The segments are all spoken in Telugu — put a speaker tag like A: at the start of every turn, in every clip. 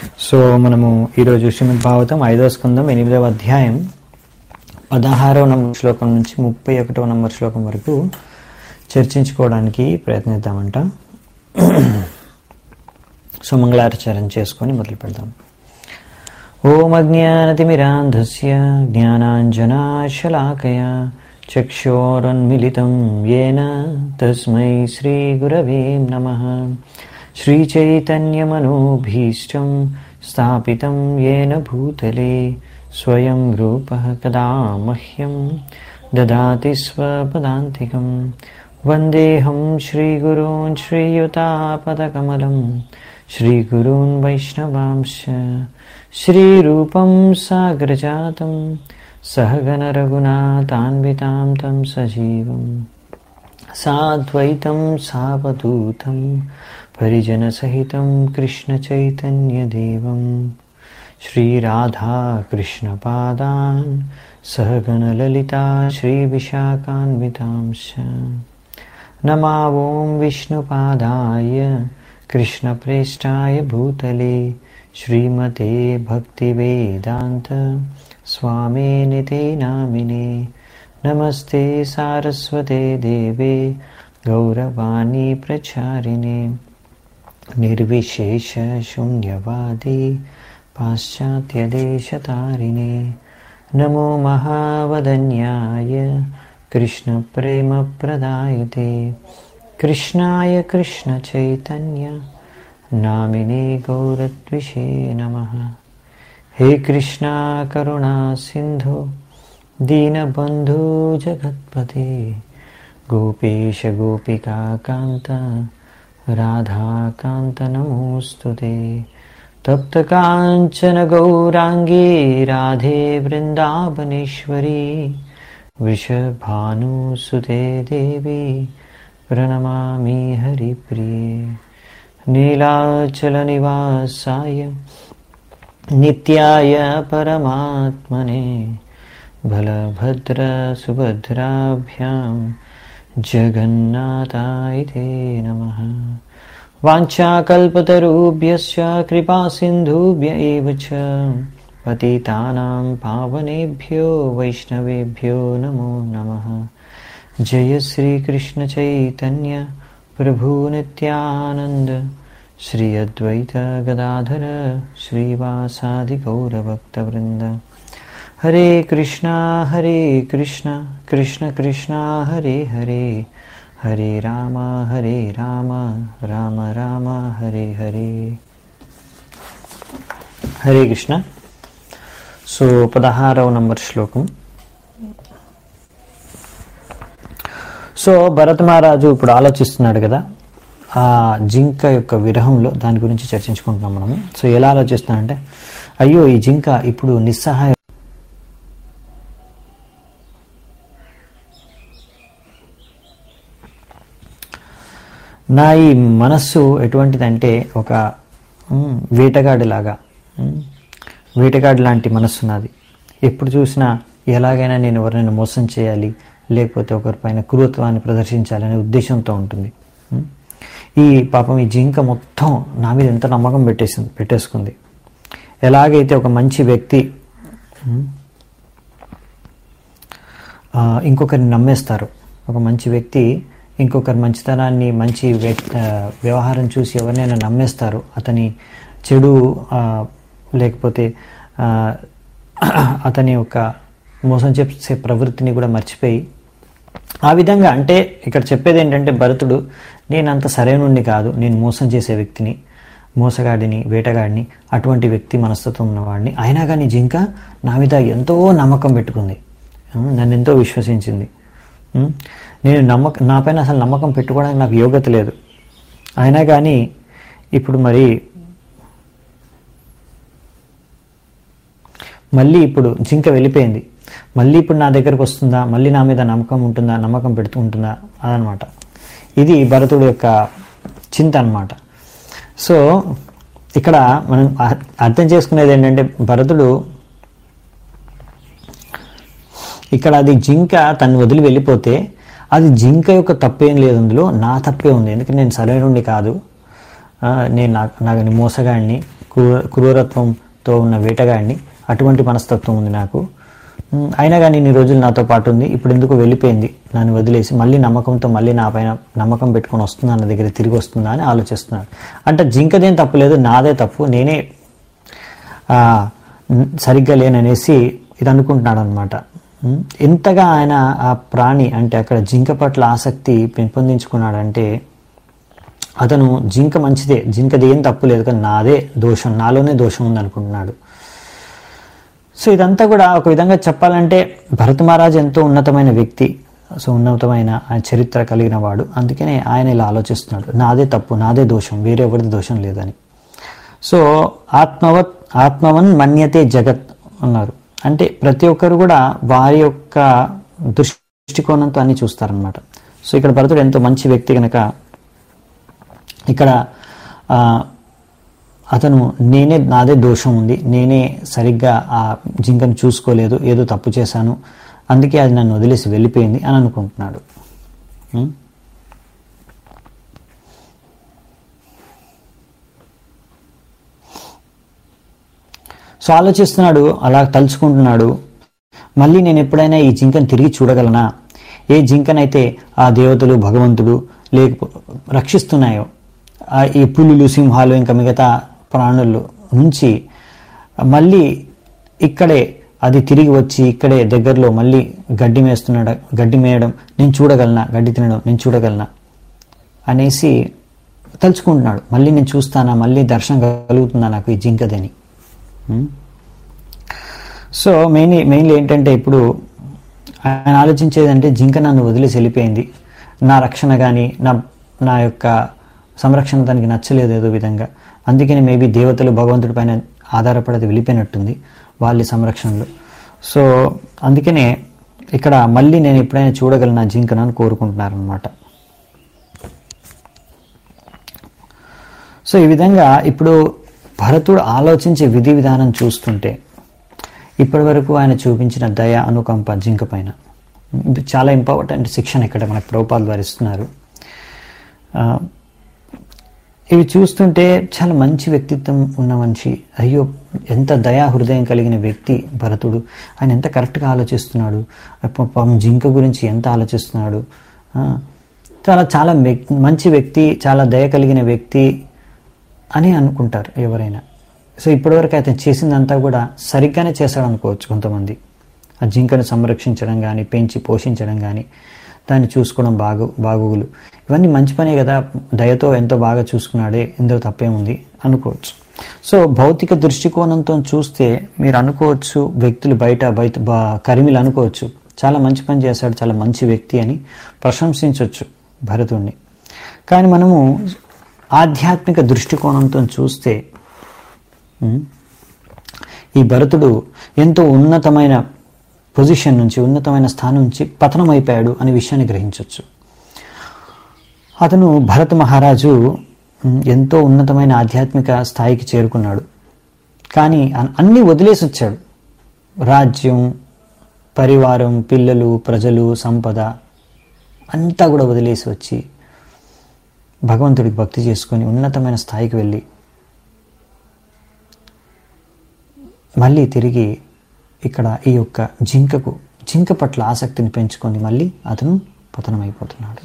A: సో మనము ఈరోజు శ్రీమద్ భాగవతం ఐదవ స్కందం ఎనిమిదవ అధ్యాయం పదహారవ నంబర్ శ్లోకం నుంచి ముప్పై ఒకటవ నంబర్ శ్లోకం వరకు చర్చించుకోవడానికి ప్రయత్నిద్దామంట సో మంగళాచారం చేసుకొని మొదలు పెడదాం ఓం అజ్ఞానతిమిరాంధస్య జ్ఞానాంజనాశలాకయ చక్షోరన్మిళితం येन తస్మై శ్రీగురవే నమః श्रीचैतन्यमनोभीष्टं स्थापितं येन भूतले स्वयं रूपः कदा मह्यं ददाति स्वपदान्तिकं वन्देऽहं श्रीगुरून् श्रीयुतापदकमलं श्रीगुरून् वैष्णवांश्च श्रीरूपं साग्रजातं सहगणरघुनाथान्वितां तं सजीवम् साद्वैतं सावधूतं परिजनसहितं कृष्णचैतन्यदेवं श्रीराधाकृष्णपादान् सहगणललिता श्रीविशाखान्वितांश्च नमावों विष्णुपादाय कृष्णप्रेष्ठाय भूतले श्रीमते भक्तिवेदान्त स्वामिनिते नामिने नमस्ते सारस्वते देवे गौरवाणी प्रचारिणे निर्विशेषशून्यवादी पाश्चात्यदेशतारिणे नमो महावदन्याय कृष्णप्रेमप्रदायते कृष्णाय कृष्णचैतन्य नामिने गौरद्विषे नमः हे कृष्णा करुणा सिन्धो दीनबन्धु जगत्पते गोपेश गोपिकान्त राधाकान्त नमोऽस्तु ते तप्तकाञ्चन गौराङ्गी राधे वृन्दावनेश्वरी वृषभानुसुते देवी प्रणमामि हरिप्रिये नीलाचलनिवासाय नित्याय परमात्मने बलभद्रसुभद्राभ्यां जगन्नाथाय ते नमः वाञ्छाकल्पतरुभ्यश्च कृपासिन्धुभ्य एव च पतितानां पावनेभ्यो वैष्णवेभ्यो नमो नमः जय श्रीकृष्णचैतन्य प्रभुनित्यानन्द श्री अद्वैत गदाधर श्रीवासादिगौरभक्तवृन्द हरे कृष्णा हरे कृष्णा कृष्ण कृष्णा हरे हरे हरे राम हरे राम రామ రామ హరే హరే హరే కృష్ణ సో పదహారవ నంబర్ శ్లోకం సో భరత మహారాజు ఇప్పుడు ఆలోచిస్తున్నాడు కదా ఆ జింక యొక్క విరహంలో దాని గురించి చర్చించుకుంటున్నాం మనము సో ఎలా ఆలోచిస్తున్నాడంటే అయ్యో ఈ జింక ఇప్పుడు నిస్సహాయ నా ఈ మనస్సు ఎటువంటిదంటే ఒక మ్, వేటగాడిలాగా మ్, వేటగాడి లాంటి మనస్సు నాది ఎప్పుడు చూసినా ఎలాగైనా నేను ఎవరినైనా మోసం చేయాలి లేకపోతే ఒకరిపైన క్రూరత్వాన్ని ప్రదర్శించాలనే ఉద్దేశంతో ఉంటుంది మ్. ఈ పాపం ఈ జింక మొత్తం నా మీద ఎంత నమ్మకం పెట్టేసింది పెట్టేసుకుంది ఎలాగైతే ఒక మంచి వ్యక్తి మ్, ఆ, ఇంకొకరిని నమ్మేస్తారు ఒక మంచి వ్యక్తి ఇంకొకరి మంచితనాన్ని మంచి వ్యక్- ఆ, వ్యవహారం చూసి ఎవరినైనా నమ్మేస్తారు అతని చెడు ఆ, లేకపోతే ఆ, అతని యొక్క మోసం చేసే ప్రవృత్తిని కూడా మర్చిపోయి ఆ విధంగా అంటే ఇక్కడ చెప్పేది ఏంటంటే భరతుడు నేను అంత సరైనని కాదు నేను మోసం చేసే వ్యక్తిని మోసగాడిని వేటగాడిని అటువంటి వ్యక్తి మనస్తత్వం ఉన్నవాడిని అయినా కానీ జింక నా మీద ఎంతో నమ్మకం పెట్టుకుంది ఉం, నన్ను ఎంతో విశ్వసించింది ఉం, నేను నమ్మకం నా పైన అసలు నమ్మకం పెట్టుకోవడానికి నాకు యోగ్యత లేదు అయినా కానీ ఇప్పుడు మరి మళ్ళీ ఇప్పుడు జింక వెళ్ళిపోయింది మళ్ళీ ఇప్పుడు నా దగ్గరకు వస్తుందా మళ్ళీ నా మీద నమ్మకం ఉంటుందా నమ్మకం పెడుతూ ఉంటుందా అదనమాట ఇది భరతుడు యొక్క చింత అన్నమాట సో ఇక్కడ మనం అ- అర్థం చేసుకునేది ఏంటంటే భరతుడు ఇక్కడ అది జింక తను వదిలి వెళ్ళిపోతే అది జింక యొక్క తప్పేం లేదు అందులో నా తప్పే ఉంది ఎందుకంటే నేను సరైనడి కాదు ఆ, నేను నాకు నాకు మోసగాడిని క్రూర క్రూరత్వంతో ఉన్న వేటగాడిని అటువంటి మనస్తత్వం ఉంది నాకు ఉమ్, అయినా కానీ ఇన్ని రోజులు నాతో పాటు ఉంది ఇప్పుడు ఎందుకు వెళ్ళిపోయింది నన్ను వదిలేసి మళ్ళీ నమ్మకంతో మళ్ళీ నా పైన నమ్మకం పెట్టుకొని వస్తుందా నా దగ్గర తిరిగి వస్తుందా అని ఆలోచిస్తున్నాడు అంటే జింకదేం తప్పు లేదు నాదే తప్పు నేనే ఆ, ఉమ్, సరిగ్గా లేననేసి ఇది అనుకుంటున్నాడు అనమాట ఎంతగా ఆయన ఆ ప్రాణి అంటే అక్కడ జింక పట్ల ఆసక్తి పెంపొందించుకున్నాడంటే అతను జింక మంచిదే జింకది ఏం తప్పు లేదు కానీ నాదే దోషం నాలోనే దోషం ఉంది అనుకుంటున్నాడు సో ఇదంతా కూడా ఒక విధంగా చెప్పాలంటే భరత మహారాజ్ ఎంతో ఉన్నతమైన వ్యక్తి సో ఉన్నతమైన ఆయన చరిత్ర కలిగిన వాడు అందుకనే ఆయన ఇలా ఆలోచిస్తున్నాడు నాదే తప్పు నాదే దోషం వేరే ఎవరిది దోషం లేదని సో ఆత్మవత్ ఆత్మవన్ మన్యతే జగత్ అన్నారు అంటే ప్రతి ఒక్కరు కూడా వారి యొక్క దృష్టికోణంతో అన్ని చూస్తారనమాట సో ఇక్కడ భరతుడు ఎంతో మంచి వ్యక్తి కనుక ఇక్కడ ఆ, అతను నేనే నాదే దోషం ఉంది నేనే సరిగ్గా ఆ జింకను చూసుకోలేదు ఏదో తప్పు చేశాను అందుకే అది నన్ను వదిలేసి వెళ్ళిపోయింది అని అనుకుంటున్నాడు ఉం? సో ఆలోచిస్తున్నాడు అలా తలుచుకుంటున్నాడు మళ్ళీ నేను ఎప్పుడైనా ఈ జింకను తిరిగి చూడగలనా ఏ జింకనైతే ఆ దేవతలు భగవంతుడు లేకపో రక్షిస్తున్నాయో ఆ ఈ పులులు సింహాలు ఇంకా మిగతా ప్రాణులు నుంచి మళ్ళీ ఇక్కడే అది తిరిగి వచ్చి ఇక్కడే దగ్గరలో మళ్ళీ గడ్డి మేస్తున్నాడు గడ్డి మేయడం నేను చూడగలనా గడ్డి తినడం నేను చూడగలనా అనేసి తలుచుకుంటున్నాడు మళ్ళీ నేను చూస్తానా మళ్ళీ దర్శనం కలుగుతుందా నాకు ఈ జింకదని ఉం? సో మెయిన్ మెయిన్లీ ఏంటంటే ఇప్పుడు ఆయన ఆలోచించేది అంటే జింక నన్ను వదిలేసి వెళ్ళిపోయింది నా రక్షణ కానీ నా నా యొక్క సంరక్షణ తనకి నచ్చలేదు ఏదో విధంగా అందుకని మేబీ దేవతలు భగవంతుడి పైన ఆధారపడేది వెళ్ళిపోయినట్టుంది వాళ్ళ సంరక్షణలో సో అందుకనే ఇక్కడ మళ్ళీ నేను ఎప్పుడైనా చూడగలను నా జింకను అని కోరుకుంటున్నారనమాట సో ఈ విధంగా ఇప్పుడు భరతుడు ఆలోచించే విధి విధానం చూస్తుంటే ఇప్పటి వరకు ఆయన చూపించిన దయ అనుకంప జింక పైన ఇది చాలా ఇంపార్టెంట్ శిక్షణ ఇక్కడ మనకు ప్రభుపాలు వారు ఇస్తున్నారు ఆ, ఇవి చూస్తుంటే చాలా మంచి వ్యక్తిత్వం ఉన్న మనిషి అయ్యో ఎంత దయా హృదయం కలిగిన వ్యక్తి భరతుడు ఆయన ఎంత కరెక్ట్గా ఆలోచిస్తున్నాడు పాపం పాపం జింక గురించి ఎంత ఆలోచిస్తున్నాడు ఆ, చాలా చాలా వ్యక్- మంచి వ్యక్తి చాలా దయ కలిగిన వ్యక్తి అని అనుకుంటారు ఎవరైనా సో ఇప్పటివరకు అతను చేసిందంతా కూడా సరిగ్గానే చేశాడు అనుకోవచ్చు కొంతమంది ఆ జింకను సంరక్షించడం కానీ పెంచి పోషించడం కానీ దాన్ని చూసుకోవడం బాగు బాగోగులు ఇవన్నీ మంచి పనే కదా దయతో ఎంతో బాగా చూసుకున్నాడే ఇందులో తప్పేముంది అనుకోవచ్చు సో భౌతిక దృష్టికోణంతో చూస్తే మీరు అనుకోవచ్చు వ్యక్తులు బయట బయట బా కరిమిలు అనుకోవచ్చు చాలా మంచి పని చేశాడు చాలా మంచి వ్యక్తి అని ప్రశంసించవచ్చు భరతుణ్ణి కానీ మనము ఆధ్యాత్మిక దృష్టికోణంతో చూస్తే ఉమ్, ఈ భరతుడు ఎంతో ఉన్నతమైన పొజిషన్ నుంచి ఉన్నతమైన స్థానం నుంచి పతనం అయిపోయాడు అనే విషయాన్ని గ్రహించవచ్చు అతను భరత మహారాజు ఉమ్, ఎంతో ఉన్నతమైన ఆధ్యాత్మిక స్థాయికి చేరుకున్నాడు కానీ అన్- అన్నీ వదిలేసి వచ్చాడు రాజ్యం పరివారం పిల్లలు ప్రజలు సంపద అంతా కూడా వదిలేసి వచ్చి భగవంతుడికి భక్తి చేసుకొని ఉన్నతమైన స్థాయికి వెళ్ళి మళ్ళీ తిరిగి ఇక్కడ ఈ యొక్క జింకకు జింక పట్ల ఆసక్తిని పెంచుకొని మళ్ళీ అతను పతనమైపోతున్నాడు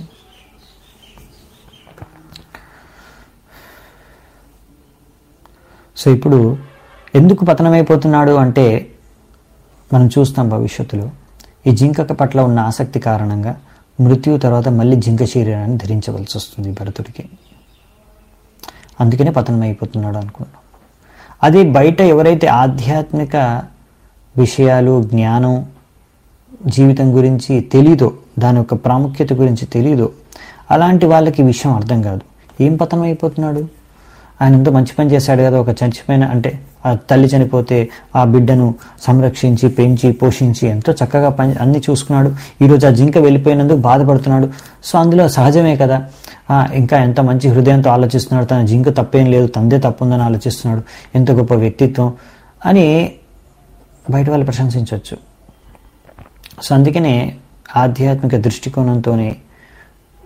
A: సో ఇప్పుడు ఎందుకు పతనమైపోతున్నాడు అంటే మనం చూస్తాం భవిష్యత్తులో ఈ జింక పట్ల ఉన్న ఆసక్తి కారణంగా మృత్యు తర్వాత మళ్ళీ జింక శరీరాన్ని ధరించవలసి వస్తుంది భరతుడికి అందుకనే పతనం అయిపోతున్నాడు అనుకున్నాం అది బయట ఎవరైతే ఆధ్యాత్మిక విషయాలు జ్ఞానం జీవితం గురించి తెలీదో దాని యొక్క ప్రాముఖ్యత గురించి తెలీదో అలాంటి వాళ్ళకి ఈ విషయం అర్థం కాదు ఏం పతనం అయిపోతున్నాడు ఆయన ఎంతో మంచి పని చేశాడు కదా ఒక చచ్చిపోయిన అంటే ఆ తల్లి చనిపోతే ఆ బిడ్డను సంరక్షించి పెంచి పోషించి ఎంతో చక్కగా పని అన్ని చూసుకున్నాడు ఈరోజు ఆ జింక వెళ్ళిపోయినందుకు బాధపడుతున్నాడు సో అందులో సహజమే కదా ఆ, ఇంకా ఎంత మంచి హృదయంతో ఆలోచిస్తున్నాడు తన జింక తప్పేం లేదు తందే తప్పు ఉందని ఆలోచిస్తున్నాడు ఎంత గొప్ప వ్యక్తిత్వం అని బయట వాళ్ళు ప్రశంసించవచ్చు సో అందుకనే ఆధ్యాత్మిక దృష్టికోణంతోనే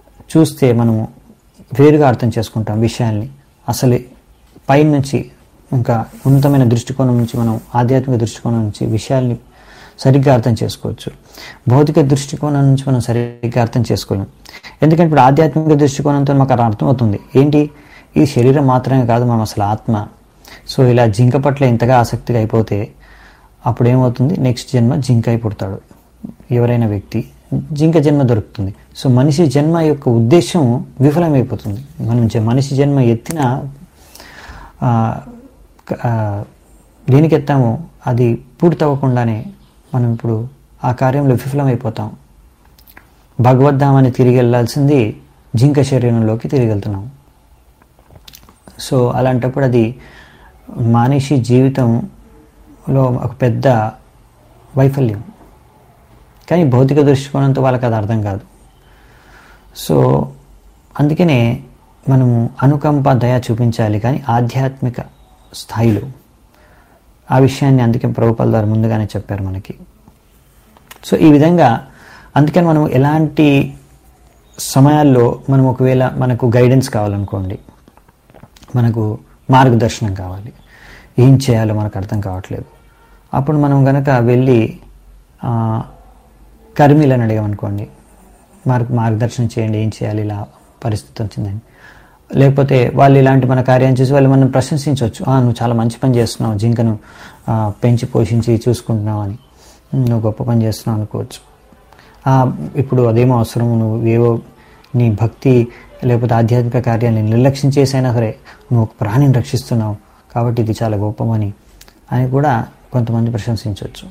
A: చూస్తే మనము వేరుగా అర్థం చేసుకుంటాం విషయాల్ని అసలు పైనుంచి ఇంకా ఉన్నతమైన దృష్టికోణం నుంచి మనం ఆధ్యాత్మిక దృష్టికోణం నుంచి విషయాల్ని సరిగ్గా అర్థం చేసుకోవచ్చు భౌతిక దృష్టికోణం నుంచి మనం సరిగ్గా అర్థం చేసుకోలేం ఎందుకంటే ఇప్పుడు ఆధ్యాత్మిక దృష్టికోణంతో మాకు అలా అర్థమవుతుంది ఏంటి ఈ శరీరం మాత్రమే కాదు మనం అసలు ఆత్మ సో ఇలా జింక పట్ల ఇంతగా ఆసక్తిగా అయిపోతే అప్పుడు ఏమవుతుంది నెక్స్ట్ జన్మ జింక అయి పుడతాడు ఎవరైనా వ్యక్తి జింక జన్మ దొరుకుతుంది సో మనిషి జన్మ యొక్క ఉద్దేశం విఫలమైపోతుంది మనం జ- మనిషి జన్మ ఎత్తిన ఆ, క- ఆ, దేనికి ఎత్తామో అది పూర్తవ్వకుండానే మనం ఇప్పుడు ఆ కార్యంలో విఫలమైపోతాం భగవద్ధామని తిరిగి వెళ్ళాల్సింది జింక శరీరంలోకి తిరిగి వెళ్తున్నాం సో అలాంటప్పుడు అది మనిషి జీవితంలో ఒక పెద్ద వైఫల్యం కానీ భౌతిక దృష్టికోణంతో వాళ్ళకి అది అర్థం కాదు సో అందుకనే మనము అనుకంప దయ చూపించాలి కానీ ఆధ్యాత్మిక స్థాయిలో ఆ విషయాన్ని అందుకే ప్రభుపాల ద్వారా ముందుగానే చెప్పారు మనకి సో ఈ విధంగా అందుకని మనం ఎలాంటి సమయాల్లో మనం ఒకవేళ మనకు గైడెన్స్ కావాలనుకోండి మనకు మార్గదర్శనం కావాలి ఏం చేయాలో మనకు అర్థం కావట్లేదు అప్పుడు మనం గనక వెళ్ళి ఆ, కర్మీలను అడిగామనుకోండి మార్గ మార్గదర్శనం చేయండి ఏం చేయాలి ఇలా పరిస్థితి వచ్చిందని లేకపోతే వాళ్ళు ఇలాంటి మన కార్యాన్ని చూసి వాళ్ళు మనం ప్రశంసించవచ్చు "ఆ, నువ్వు చాలా మంచి పని చేస్తున్నావు జింకను ఆ, పెంచి పోషించి చూసుకుంటున్నావు అని "ఉమ్, నువ్వు గొప్ప పని చేస్తున్నావు అనుకోవచ్చు "ఆ, ఇప్పుడు అదేమో అవసరం నువ్వు ఏవో నీ భక్తి లేకపోతే ఆధ్యాత్మిక కార్యాన్ని నిర్లక్ష్యం చేసైనా సరే నువ్వు ఒక ప్రాణిని రక్షిస్తున్నావు కాబట్టి ఇది చాలా గొప్పమని అని కూడా కొంతమంది ప్రశంసించవచ్చు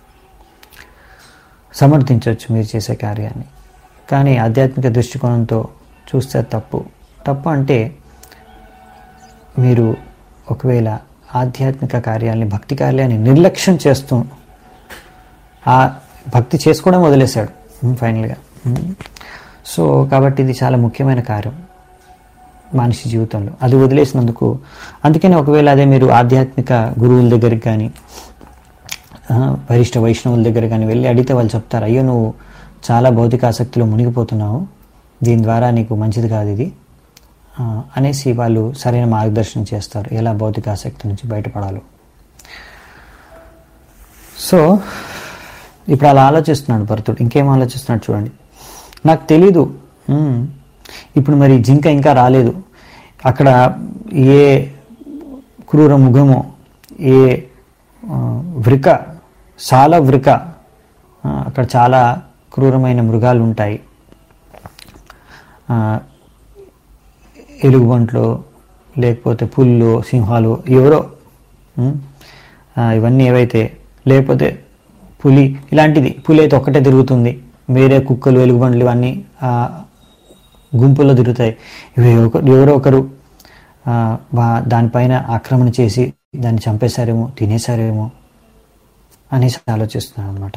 A: సమర్థించవచ్చు మీరు చేసే కార్యాన్ని కానీ ఆధ్యాత్మిక దృష్టికోణంతో చూస్తే అది తప్పు తప్పు అంటే మీరు ఒకవేళ ఆధ్యాత్మిక కార్యాలని భక్తి కార్యాన్ని నిర్లక్ష్యం చేస్తూ ఆ భక్తి చేసుకోవడం వదిలేశాడు ఉమ్, ఫైనల్గా ఉమ్. సో కాబట్టి ఇది చాలా ముఖ్యమైన కార్యం మనిషి జీవితంలో అది వదిలేసినందుకు అందుకని ఒకవేళ అదే మీరు ఆధ్యాత్మిక గురువుల దగ్గరికి కానీ ఆ, వరిష్ఠ వైష్ణవుల దగ్గర కానీ వెళ్ళి అడిగితే వాళ్ళు చెప్తారు అయ్యో నువ్వు చాలా భౌతిక ఆసక్తిలో మునిగిపోతున్నావు దీని ద్వారా నీకు మంచిది కాదు ఇది ఆ, అనేసి వాళ్ళు సరైన మార్గదర్శనం చేస్తారు ఎలా భౌతిక ఆసక్తి నుంచి బయటపడాలో సో ఇప్పుడు అలా ఆలోచిస్తున్నాడు భరతుడు ఇంకేం ఆలోచిస్తున్నాడు చూడండి నాకు తెలీదు ఉమ్, ఇప్పుడు మరి జింక ఇంకా రాలేదు అక్కడ ఏ క్రూర ముఖమో ఏ ఆ, వృక సాల వృక ఆ, అక్కడ చాలా క్రూరమైన మృగాలు ఉంటాయి ఆ, ఎలుగుబంట్లు లేకపోతే పుల్లు సింహాలు ఎవరో ఉమ్, ఆ, ఇవన్నీ ఏవైతే లేకపోతే పులి ఇలాంటిది పులి అయితే ఒక్కటే తిరుగుతుంది వేరే కుక్కలు ఎలుగుబంట్లు ఇవన్నీ ఆ, గుంపుల్లో తిరుగుతాయి ఇవి ఒక- ఎవరో ఒకరు ఆ, వా- దానిపైన ఆక్రమణ చేసి దాన్ని చంపేశారేమో తినేశారేమో అనేసి ఆలోచిస్తున్నాను అనమాట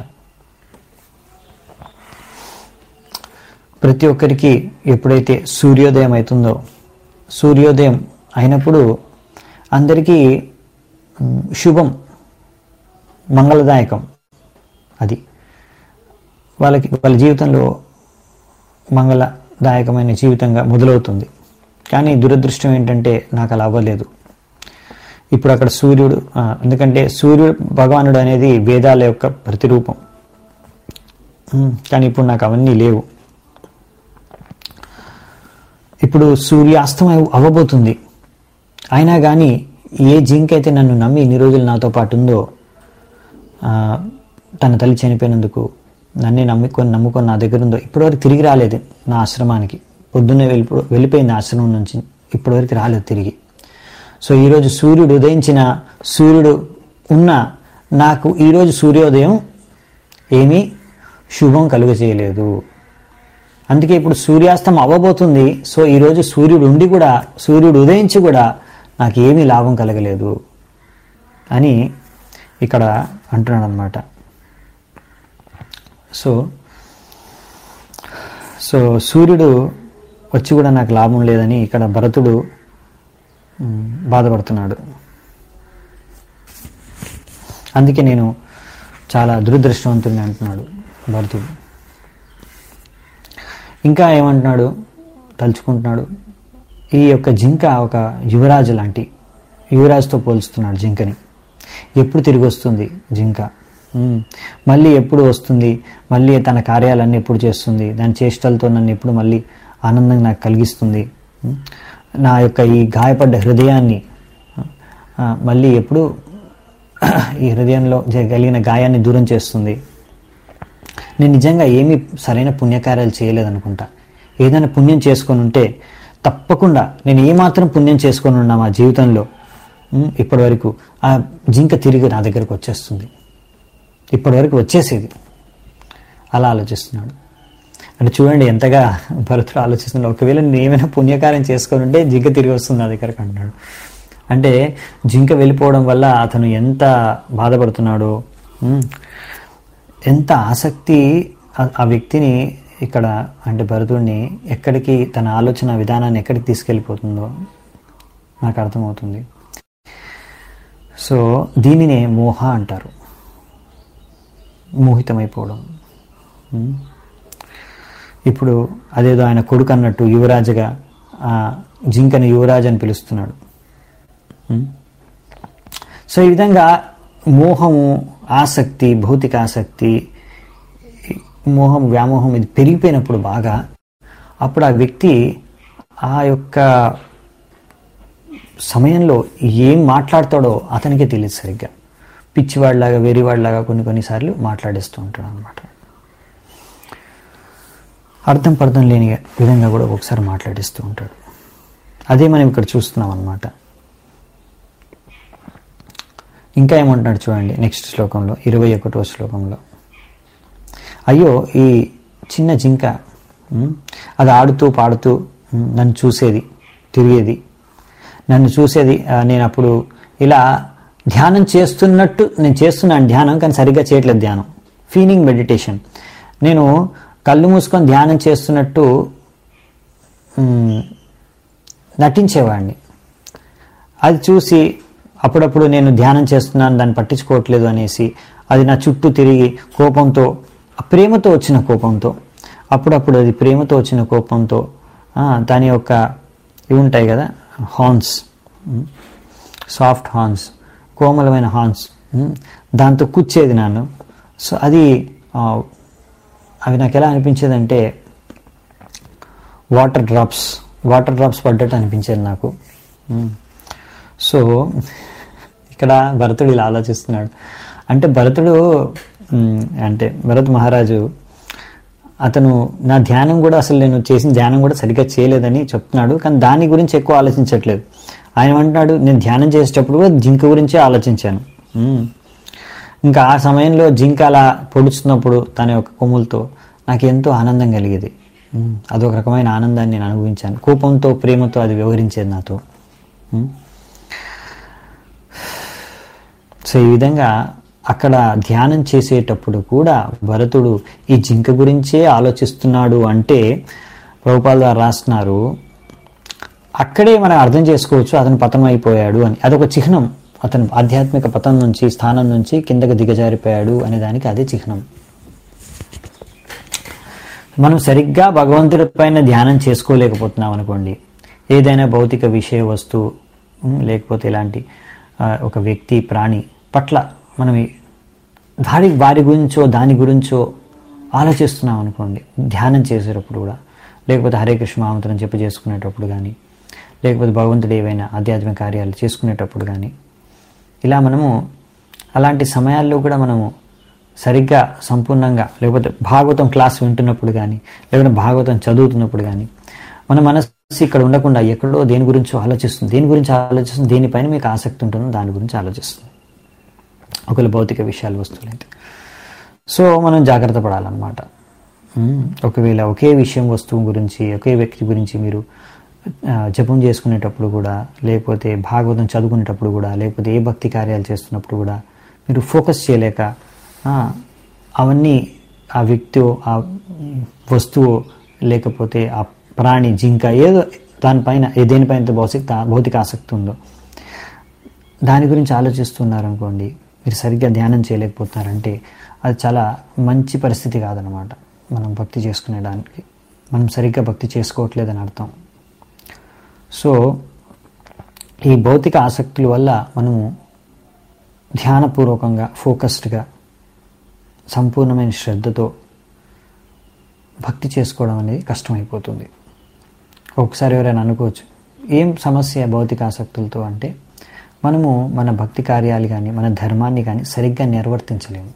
A: ప్రతి ఒక్కరికి ఎప్పుడైతే సూర్యోదయం అవుతుందో సూర్యోదయం అయినప్పుడు అందరికీ మ్, శుభం మంగళదాయకం అది వాళ్ళకి వాళ్ళ జీవితంలో మంగళదాయకమైన జీవితంగా మొదలవుతుంది కానీ దురదృష్టం ఏంటంటే నాకు అలా అవ్వలేదు ఇప్పుడు అక్కడ సూర్యుడు ఆ, ఎందుకంటే సూర్యుడు భగవానుడు అనేది వేదాల యొక్క ప్రతిరూపం ఉమ్, కానీ ఇప్పుడు నాకు అవన్నీ లేవు ఇప్పుడు సూర్యాస్తమయం అవ్వబోతుంది అయినా కానీ ఏ జింక్ అయితే నన్ను నమ్మి ఇన్ని రోజులు నాతో పాటు ఉందో ఆ, తన తల్లి చనిపోయినందుకు నన్నే నమ్ముకొని నమ్ముకొని నా దగ్గర ఉందో ఇప్పటివరకు తిరిగి రాలేదు నా ఆశ్రమానికి పొద్దున్నే వెళ్ళిపో వెళ్ళిపోయింది ఆశ్రమం నుంచి ఇప్పటివరకు రాలేదు తిరిగి సో ఈరోజు సూర్యుడు ఉదయించిన సూర్యుడు ఉన్న నాకు ఈరోజు సూర్యోదయం ఏమీ శుభం కలుగ చేయలేదు అందుకే ఇప్పుడు సూర్యాస్తం అవ్వబోతుంది సో ఈరోజు సూర్యుడు ఉండి కూడా సూర్యుడు ఉదయించి కూడా నాకు ఏమీ లాభం కలగలేదు అని ఇక్కడ అంటున్నాడు అనమాట సో సో సూర్యుడు వచ్చి కూడా నాకు లాభం లేదని ఇక్కడ భరతుడు మ్, బాధపడుతున్నాడు అందుకే నేను చాలా దురదృష్టవంతుని అంటున్నాడు భరతుడు ఇంకా ఏమంటున్నాడు తలుచుకుంటున్నాడు ఈ యొక్క జింక ఒక యువరాజు లాంటి యువరాజ్తో పోల్చుతున్నాడు జింకని ఎప్పుడు తిరిగి వస్తుంది జింక ఉమ్, మళ్ళీ ఎప్పుడు వస్తుంది మళ్ళీ తన కార్యాలన్నీ ఎప్పుడు చేస్తుంది దాని చేష్టలతో నన్ను ఎప్పుడు మళ్ళీ ఆనందంగా నాకు కలిగిస్తుంది ఉమ్, నా యొక్క ఈ గాయపడ్డ హృదయాన్ని ఆ, మళ్ళీ ఎప్పుడు ఈ హృదయంలో జ- కలిగిన గాయాన్ని దూరం చేస్తుంది నేను నిజంగా ఏమీ సరైన పుణ్యకార్యాలు చేయలేదనుకుంటా ఏదైనా పుణ్యం చేసుకొని ఉంటే తప్పకుండా నేను ఏమాత్రం పుణ్యం చేసుకొని ఉన్నా మా జీవితంలో ఉమ్, ఇప్పటి వరకు ఆ జింక తిరిగి నా దగ్గరకు వచ్చేస్తుంది ఇప్పటి వరకు వచ్చేసేది అలా ఆలోచిస్తున్నాడు అంటే చూడండి ఎంతగా భరతుడు ఆలోచిస్తున్నాడు ఒకవేళ నేను ఏమైనా పుణ్యకార్యం చేసుకొని ఉంటే జింక తిరిగి వస్తుంది నా దగ్గరకు అంటున్నాడు అంటే జింక వెళ్ళిపోవడం వల్ల అతను ఎంత బాధపడుతున్నాడో ఉమ్, ఎంత ఆసక్తి ఆ- ఆ వ్యక్తిని ఇక్కడ అంటే భరతుడిని ఎక్కడికి తన ఆలోచన విధానాన్ని ఎక్కడికి తీసుకెళ్ళిపోతుందో నాకు అర్థమవుతుంది సో దీనినే మోహ అంటారు మోహితమైపోవడం ఉమ్. ఇప్పుడు అదేదో ఆయన కొడుకు అన్నట్టు యువరాజుగా ఆ జింకని యువరాజు అని పిలుస్తున్నాడు ఉమ్. సో ఈ విధంగా మోహము ఆసక్తి భౌతిక ఆసక్తి ఈ మోహం వ్యామోహం ఇది పెరిగిపోయినప్పుడు బాగా అప్పుడు ఆ వ్యక్తి ఆ యొక్క సమయంలో ఏం మాట్లాడతాడో అతనికే తెలియదు సరిగ్గా పిచ్చివాడిలాగా వేరేవాడిలాగా కొన్ని కొన్నిసార్లు మాట్లాడేస్తూ ఉంటాడు అనమాట అర్థం పర్థం లేని విధంగా కూడా ఒకసారి మాట్లాడిస్తూ ఉంటాడు అదే మనం ఇక్కడ చూస్తున్నాం అనమాట ఇంకా ఏమంటున్నాడు చూడండి నెక్స్ట్ శ్లోకంలో ఇరవై ఒకటో శ్లోకంలో అయ్యో ఈ చిన్న జింక ఉమ్, అది ఆడుతూ పాడుతూ ఉమ్, నన్ను చూసేది తిరిగేది నన్ను చూసేది ఆ, నేను అప్పుడు ఇలా ధ్యానం చేస్తున్నట్టు నేను చేస్తున్నాను ధ్యానం కానీ సరిగ్గా చేయట్లేదు ధ్యానం ఫీలింగ్ మెడిటేషన్ నేను కళ్ళు మూసుకొని ధ్యానం చేస్తున్నట్టు ఉమ్, నటించేవాడిని అది చూసి అప్పుడప్పుడు నేను ధ్యానం చేస్తున్నాను దాన్ని పట్టించుకోవట్లేదు అనేసి అది నా చుట్టూ తిరిగి కోపంతో ఆ ప్రేమతో వచ్చిన కోపంతో అప్పుడప్పుడు అది ప్రేమతో వచ్చిన కోపంతో ఆ, దాని యొక్క ఇవి ఉంటాయి కదా హార్న్స్ సాఫ్ట్ హార్న్స్ కోమలమైన హార్న్స్ ఉమ్, దాంతో కూర్చేది నన్ను సో అది ఆ, అవి నాకు ఎలా అనిపించేదంటే వాటర్ డ్రాప్స్ వాటర్ డ్రాప్స్ పడ్డట్టు అనిపించేది నాకు ఉమ్. సో ఇక్కడ భరతుడు ఇలా ఆలోచిస్తున్నాడు అంటే భరతుడు ఉమ్, అంటే భరత్ మహారాజు అతను నా ధ్యానం కూడా అసలు నేను చేసిన ధ్యానం కూడా సరిగ్గా చేయలేదని చెప్తున్నాడు కానీ దాని గురించి ఎక్కువ ఆలోచించట్లేదు ఆయన అంటున్నాడు నేను ధ్యానం చేసేటప్పుడు కూడా జింక గురించే ఆలోచించాను ఉమ్. ఇంకా ఆ సమయంలో జింక అలా పొడుచుతున్నప్పుడు తన యొక్క కొమ్ములతో నాకు ఎంతో ఆనందం కలిగేది ఉమ్, అదొక రకమైన ఆనందాన్ని నేను అనుభవించాను కోపంతో ప్రేమతో అది వ్యవహరించేది నాతో ఉమ్. సో ఈ విధంగా అక్కడ ధ్యానం చేసేటప్పుడు కూడా భరతుడు ఈ జింక గురించే ఆలోచిస్తున్నాడు అంటే ప్రభుపాల్ గారు రాస్తున్నారు అక్కడే మనం అర్థం చేసుకోవచ్చు అతను పతనం అయిపోయాడు అని అదొక చిహ్నం అతను ఆధ్యాత్మిక పతనం నుంచి స్థానం నుంచి కిందకి దిగజారిపోయాడు అనే దానికి అదే చిహ్నం మనం సరిగ్గా భగవంతుడి పైన ధ్యానం చేసుకోలేకపోతున్నాం అనుకోండి ఏదైనా భౌతిక విషయ వస్తువు ఉమ్, లేకపోతే ఇలాంటి ఆ, ఒక వ్యక్తి ప్రాణి పట్ల మనం ఈ దాని వారి గురించో దాని గురించో ఆలోచిస్తున్నాం అనుకోండి ధ్యానం చేసేటప్పుడు కూడా లేకపోతే హరే కృష్ణ మహామంత్రం చెప్పి చేసుకునేటప్పుడు కానీ లేకపోతే భగవంతుడు ఏవైనా ఆధ్యాత్మిక కార్యాలు చేసుకునేటప్పుడు కానీ ఇలా మనము అలాంటి సమయాల్లో కూడా మనము సరిగ్గా సంపూర్ణంగా లేకపోతే భాగవతం క్లాస్ వింటున్నప్పుడు కానీ లేకపోతే భాగవతం చదువుతున్నప్పుడు కానీ మన మనసు ఇక్కడ ఉండకుండా ఎక్కడో దేని గురించో ఆలోచిస్తుంది దేని గురించి ఆలోచిస్తుంది దేనిపైన మీకు ఆసక్తి ఉంటుందో దాని గురించి ఆలోచిస్తుంది ఒకవేళ భౌతిక విషయాలు వస్తువులైతే సో మనం జాగ్రత్త పడాలన్నమాట ఉమ్, ఒకవేళ ఒకే విషయం వస్తువు గురించి ఒకే వ్యక్తి గురించి మీరు ఆ, జపం చేసుకునేటప్పుడు కూడా లేకపోతే భాగవతం చదువుకునేటప్పుడు కూడా లేకపోతే ఏ భక్తి కార్యాలు చేస్తున్నప్పుడు కూడా మీరు ఫోకస్ చేయలేక ఆ, అవన్నీ ఆ వ్యక్తి ఆ వస్తువు లేకపోతే ఆ ప్రాణి జింక ఏదో దానిపైన ఏ దేనిపైన భౌతిక భౌతిక ఆసక్తి ఉందో దాని గురించి ఆలోచిస్తున్నారు అనుకోండి మీరు సరిగ్గా ధ్యానం చేయలేకపోతున్నారంటే అది చాలా మంచి పరిస్థితి కాదనమాట మనం భక్తి చేసుకునేదానికి మనం సరిగ్గా భక్తి చేసుకోవట్లేదని అర్థం సో ఈ భౌతిక ఆసక్తుల వల్ల మనము ధ్యానపూర్వకంగా ఫోకస్డ్గా సంపూర్ణమైన శ్రద్ధతో భక్తి చేసుకోవడం అనేది కష్టమైపోతుంది ఒకసారి ఎవరైనా అనుకోవచ్చు ఏం సమస్య భౌతిక ఆసక్తులతో అంటే మనము మన భక్తి కార్యాలు కానీ మన ధర్మాన్ని కానీ సరిగ్గా నిర్వర్తించలేము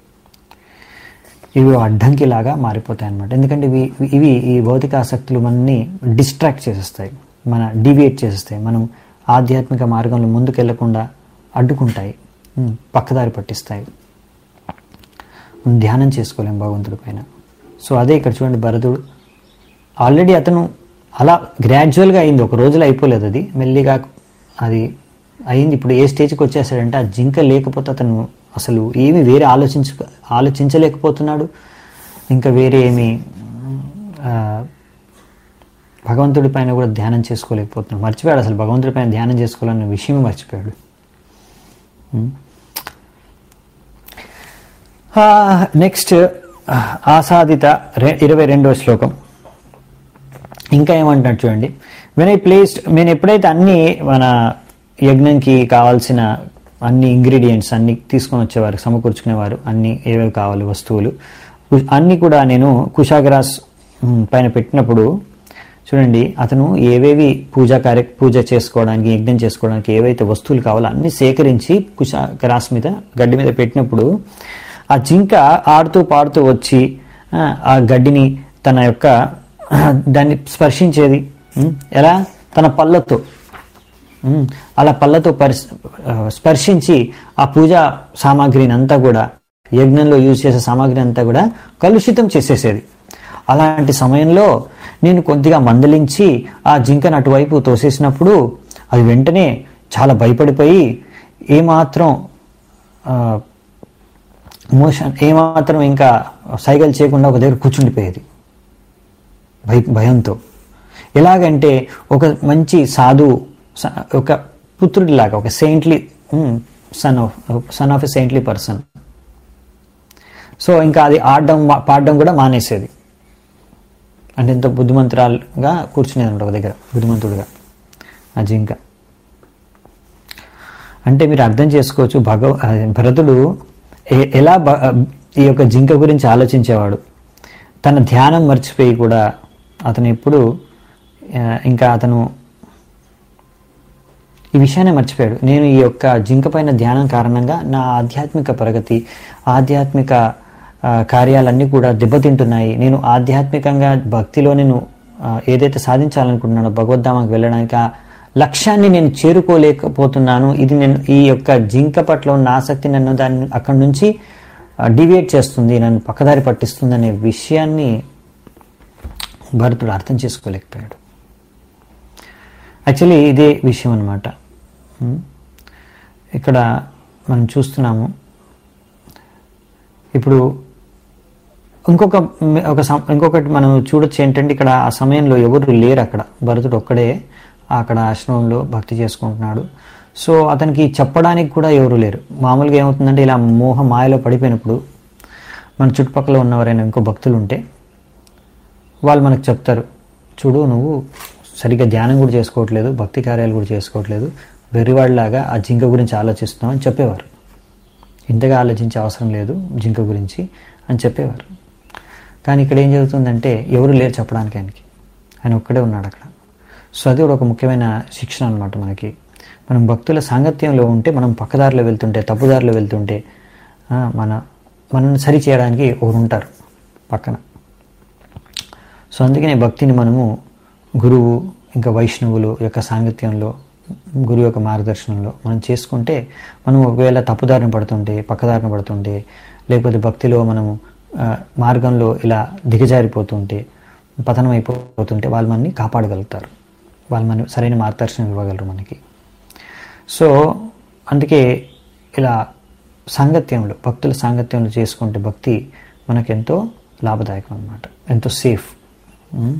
A: ఇవి అడ్డంకిలాగా మారిపోతాయి అన్నమాట ఎందుకంటే ఇవి ఇవి ఈ భౌతిక ఆసక్తులు మనని డిస్ట్రాక్ట్ చేసేస్తాయి మన డివియేట్ చేసేస్తాయి మనం ఆధ్యాత్మిక మార్గంలో ముందుకెళ్లకుండా అడ్డుకుంటాయి ఉమ్, పక్కదారి పట్టిస్తాయి మనం ధ్యానం చేసుకోలేం భగవంతుడి పైన సో అదే ఇక్కడ చూడండి భరతుడు ఆల్రెడీ అతను అలా గ్రాడ్యువల్గా అయింది ఒక రోజులో అయిపోలేదు అది మెల్లిగా అది అయింది ఇప్పుడు ఏ స్టేజ్కి వచ్చేసాడంటే ఆ జింక లేకపోతే అతను అసలు ఏమి వేరే ఆలోచించ ఆలోచించలేకపోతున్నాడు ఇంకా వేరే ఏమి ఆ, భగవంతుడి పైన కూడా ధ్యానం చేసుకోలేకపోతున్నాడు మర్చిపోయాడు అసలు భగవంతుడి పైన ధ్యానం చేసుకోవాలన్న విషయం మర్చిపోయాడు ఉం. నెక్స్ట్ ఆసాదిత రె ఇరవై రెండవ శ్లోకం ఇంకా ఏమంటున్నాడు చూడండి వెన్ ఐ ప్లేస్డ్ నేను ఎప్పుడైతే అన్ని మన యజ్ఞంకి కావాల్సిన అన్ని ఇంగ్రీడియంట్స్ అన్ని తీసుకొని వచ్చేవారు సమకూర్చుకునేవారు అన్ని ఏవేవి కావాలి వస్తువులు అన్ని కూడా నేను కుషాగ్రాస్ ఉమ్, పైన పెట్టినప్పుడు చూడండి అతను ఏవేవి పూజా కార్య పూజ చేసుకోవడానికి యజ్ఞం చేసుకోవడానికి ఏవైతే వస్తువులు కావాలో అన్ని సేకరించి కుషాగ్రాస్ మీద గడ్డి మీద పెట్టినప్పుడు ఆ జింక ఆడుతూ పాడుతూ వచ్చి ఆ, ఆ గడ్డిని తన యొక్క దాన్ని స్పర్శించేది ఉం? ఎలా తన పళ్ళతో ఉం? అలా పళ్ళతో పరిస్ ఆ, స్పర్శించి ఆ పూజా సామాగ్రిని అంతా కూడా యజ్ఞంలో యూజ్ చేసే సామాగ్రి అంతా కూడా కలుషితం చేసేసేది అలాంటి సమయంలో నేను కొద్దిగా మందలించి ఆ జింకను అటువైపు తోసేసినప్పుడు అది వెంటనే చాలా భయపడిపోయి ఏమాత్రం ఆ, మోషన్ ఏమాత్రం ఇంకా సైకిల్ చేయకుండా ఒక దగ్గర కూర్చుండిపోయేది భయ భయంతో ఎలాగంటే ఒక మంచి సాధు స- ఒక పుత్రుడిలాగా ఒక saintly son of son of a saintly person so ఇంకా అది ఆడడం మా- పాడడం కూడా మానేసేది అంటే ఎంతో బుద్ధిమంతురాలుగా కూర్చునేది అనమాట ఒక దగ్గర బుద్ధిమంతుడుగా ఆ జింక అంటే మీరు అర్థం చేసుకోవచ్చు భగవ ఆ, భరతుడు ఎ- ఎలా బ- ఈ యొక్క జింక గురించి ఆలోచించేవాడు తన ధ్యానం మర్చిపోయి కూడా అతను ఎప్పుడు ఆ, ఇంకా అతను ఈ విషయాన్ని మర్చిపోయాడు నేను ఈ యొక్క జింక పైన ధ్యానం కారణంగా నా ఆధ్యాత్మిక ప్రగతి ఆధ్యాత్మిక ఆ, కార్యాలన్నీ కూడా దెబ్బతింటున్నాయి నేను ఆధ్యాత్మికంగా భక్తిలో నేను ఆ, ఏదైతే సాధించాలనుకుంటున్నానో భగవద్ధామానికి వెళ్ళడానికి ఆ లక్ష్యాన్ని నేను చేరుకోలేకపోతున్నాను ఇది నేను ఈ యొక్క జింక పట్ల ఉన్న ఆసక్తి నన్ను దాన్ని అక్కడి నుంచి డివియేట్ చేస్తుంది నన్ను పక్కదారి పట్టిస్తుంది అనే విషయాన్ని భరతుడు అర్థం చేసుకోలేకపోయాడు యాక్చువల్లీ ఇదే విషయం అనమాట ఇక్కడ మనం చూస్తున్నాము ఇప్పుడు ఇంకొక ఒక సం- ఇంకొకటి మనం చూడొచ్చు ఏంటంటే ఇక్కడ ఆ సమయంలో ఎవరు లేరు అక్కడ భరతుడు ఒక్కడే అక్కడ ఆశ్రమంలో భక్తి చేసుకుంటున్నాడు సో అతనికి చెప్పడానికి కూడా ఎవరు లేరు మామూలుగా ఏమవుతుందంటే ఇలా మోహ మాయలో పడిపోయినప్పుడు మన చుట్టుపక్కల ఉన్నవరైనా ఇంకో భక్తులు ఉంటే వాళ్ళు మనకు చెప్తారు చూడు నువ్వు సరిగ్గా ధ్యానం కూడా చేసుకోవట్లేదు భక్తి కార్యాలు కూడా చేసుకోవట్లేదు వెర్రివాడిలాగా ఆ జింక గురించి ఆలోచిస్తున్నావు అని చెప్పేవారు ఇంతగా ఆలోచించే అవసరం లేదు జింక గురించి అని చెప్పేవారు కానీ ఇక్కడ ఏం జరుగుతుందంటే ఎవరు లేరు చెప్పడానికి ఆయనకి ఆయన ఒక్కడే ఉన్నాడు అక్కడ సో అది కూడా ఒక ముఖ్యమైన శిక్షణ అనమాట మనకి మనం భక్తుల సాంగత్యంలో ఉంటే మనం పక్కదారిలో వెళ్తుంటే తప్పుదారిలో వెళ్తుంటే ఆ, మన మనల్ని సరి చేయడానికి ఒకరు ఉంటారు పక్కన సో అందుకనే భక్తిని మనము గురువు ఇంకా వైష్ణవులు యొక్క సాంగత్యంలో గురువు యొక్క మార్గదర్శనంలో మనం చేసుకుంటే మనం ఒకవేళ తప్పుదారిన పడుతుంటే పక్కదారిన పడుతుంటే లేకపోతే భక్తిలో మనము ఆ, మార్గంలో ఇలా దిగజారిపోతుంటే పతనం అయిపోతుంటే వాళ్ళు మనని కాపాడగలుగుతారు వాళ్ళు మన సరైన మార్గదర్శనం ఇవ్వగలరు మనకి సో అందుకే ఇలా సాంగత్యంలో భక్తుల సాంగత్యంలో చేసుకుంటే భక్తి మనకెంతో లాభదాయకం అనమాట ఎంతో సేఫ్ ఉమ్.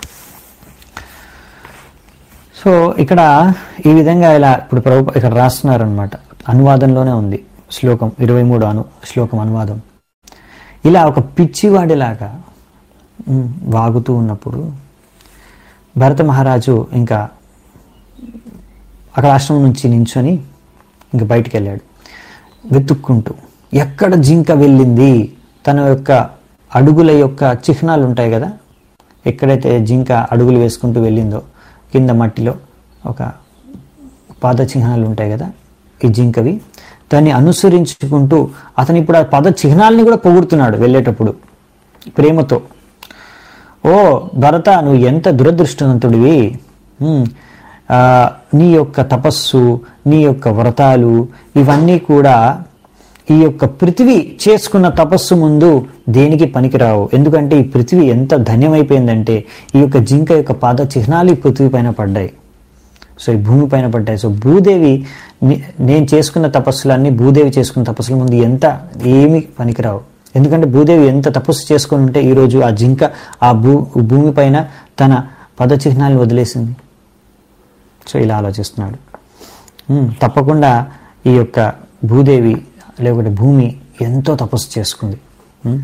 A: సో ఇక్కడ ఈ విధంగా ఇలా ఇప్పుడు ప్రభు ఇక్కడ రాస్తున్నారనమాట అనువాదంలోనే ఉంది శ్లోకం ఇరవై మూడు అను శ్లోకం అనువాదం ఇలా ఒక పిచ్చివాడిలాగా ఉమ్, వాగుతూ ఉన్నప్పుడు భరత మహారాజు ఇంకా అక్కడ ఆశ్రమం నుంచి నించొని ఇంక బయటికి వెళ్ళాడు వెతుక్కుంటూ ఎక్కడ జింక వెళ్ళింది తన యొక్క అడుగుల యొక్క చిహ్నాలు ఉంటాయి కదా ఎక్కడైతే జింక అడుగులు వేసుకుంటూ వెళ్ళిందో కింద మట్టిలో ఒక పాద చిహ్నాలు ఉంటాయి కదా ఈ జింకవి దాన్ని అనుసరించుకుంటూ అతను ఇప్పుడు ఆ పద చిహ్నాలని కూడా పొగుడుతున్నాడు వెళ్ళేటప్పుడు ప్రేమతో ఓ భరత నువ్వు ఎంత దురదృష్టవంతుడివి ఉమ్, ఆ, నీ యొక్క తపస్సు నీ యొక్క వ్రతాలు ఇవన్నీ కూడా ఈ యొక్క పృథివీ చేసుకున్న తపస్సు ముందు దేనికి పనికిరావు ఎందుకంటే ఈ పృథివీ ఎంత ధన్యమైపోయిందంటే ఈ యొక్క జింక యొక్క పాద చిహ్నాలు ఈ పృథివీ పైన పడ్డాయి సో ఈ భూమి పైన పడ్డాయి సో భూదేవి ని- నేను చేసుకున్న తపస్సులన్నీ భూదేవి చేసుకున్న తపస్సుల ముందు ఎంత ఏమి పనికిరావు ఎందుకంటే భూదేవి ఎంత తపస్సు చేసుకుని ఉంటే ఈరోజు ఆ జింక ఆ భూ భూమి పైన తన పద చిహ్నాలను వదిలేసింది సో ఇలా ఆలోచిస్తున్నాడు ఉమ్, తప్పకుండా ఈ యొక్క భూదేవి లేకుంటే భూమి ఎంతో తపస్సు చేసుకుంది ఉమ్.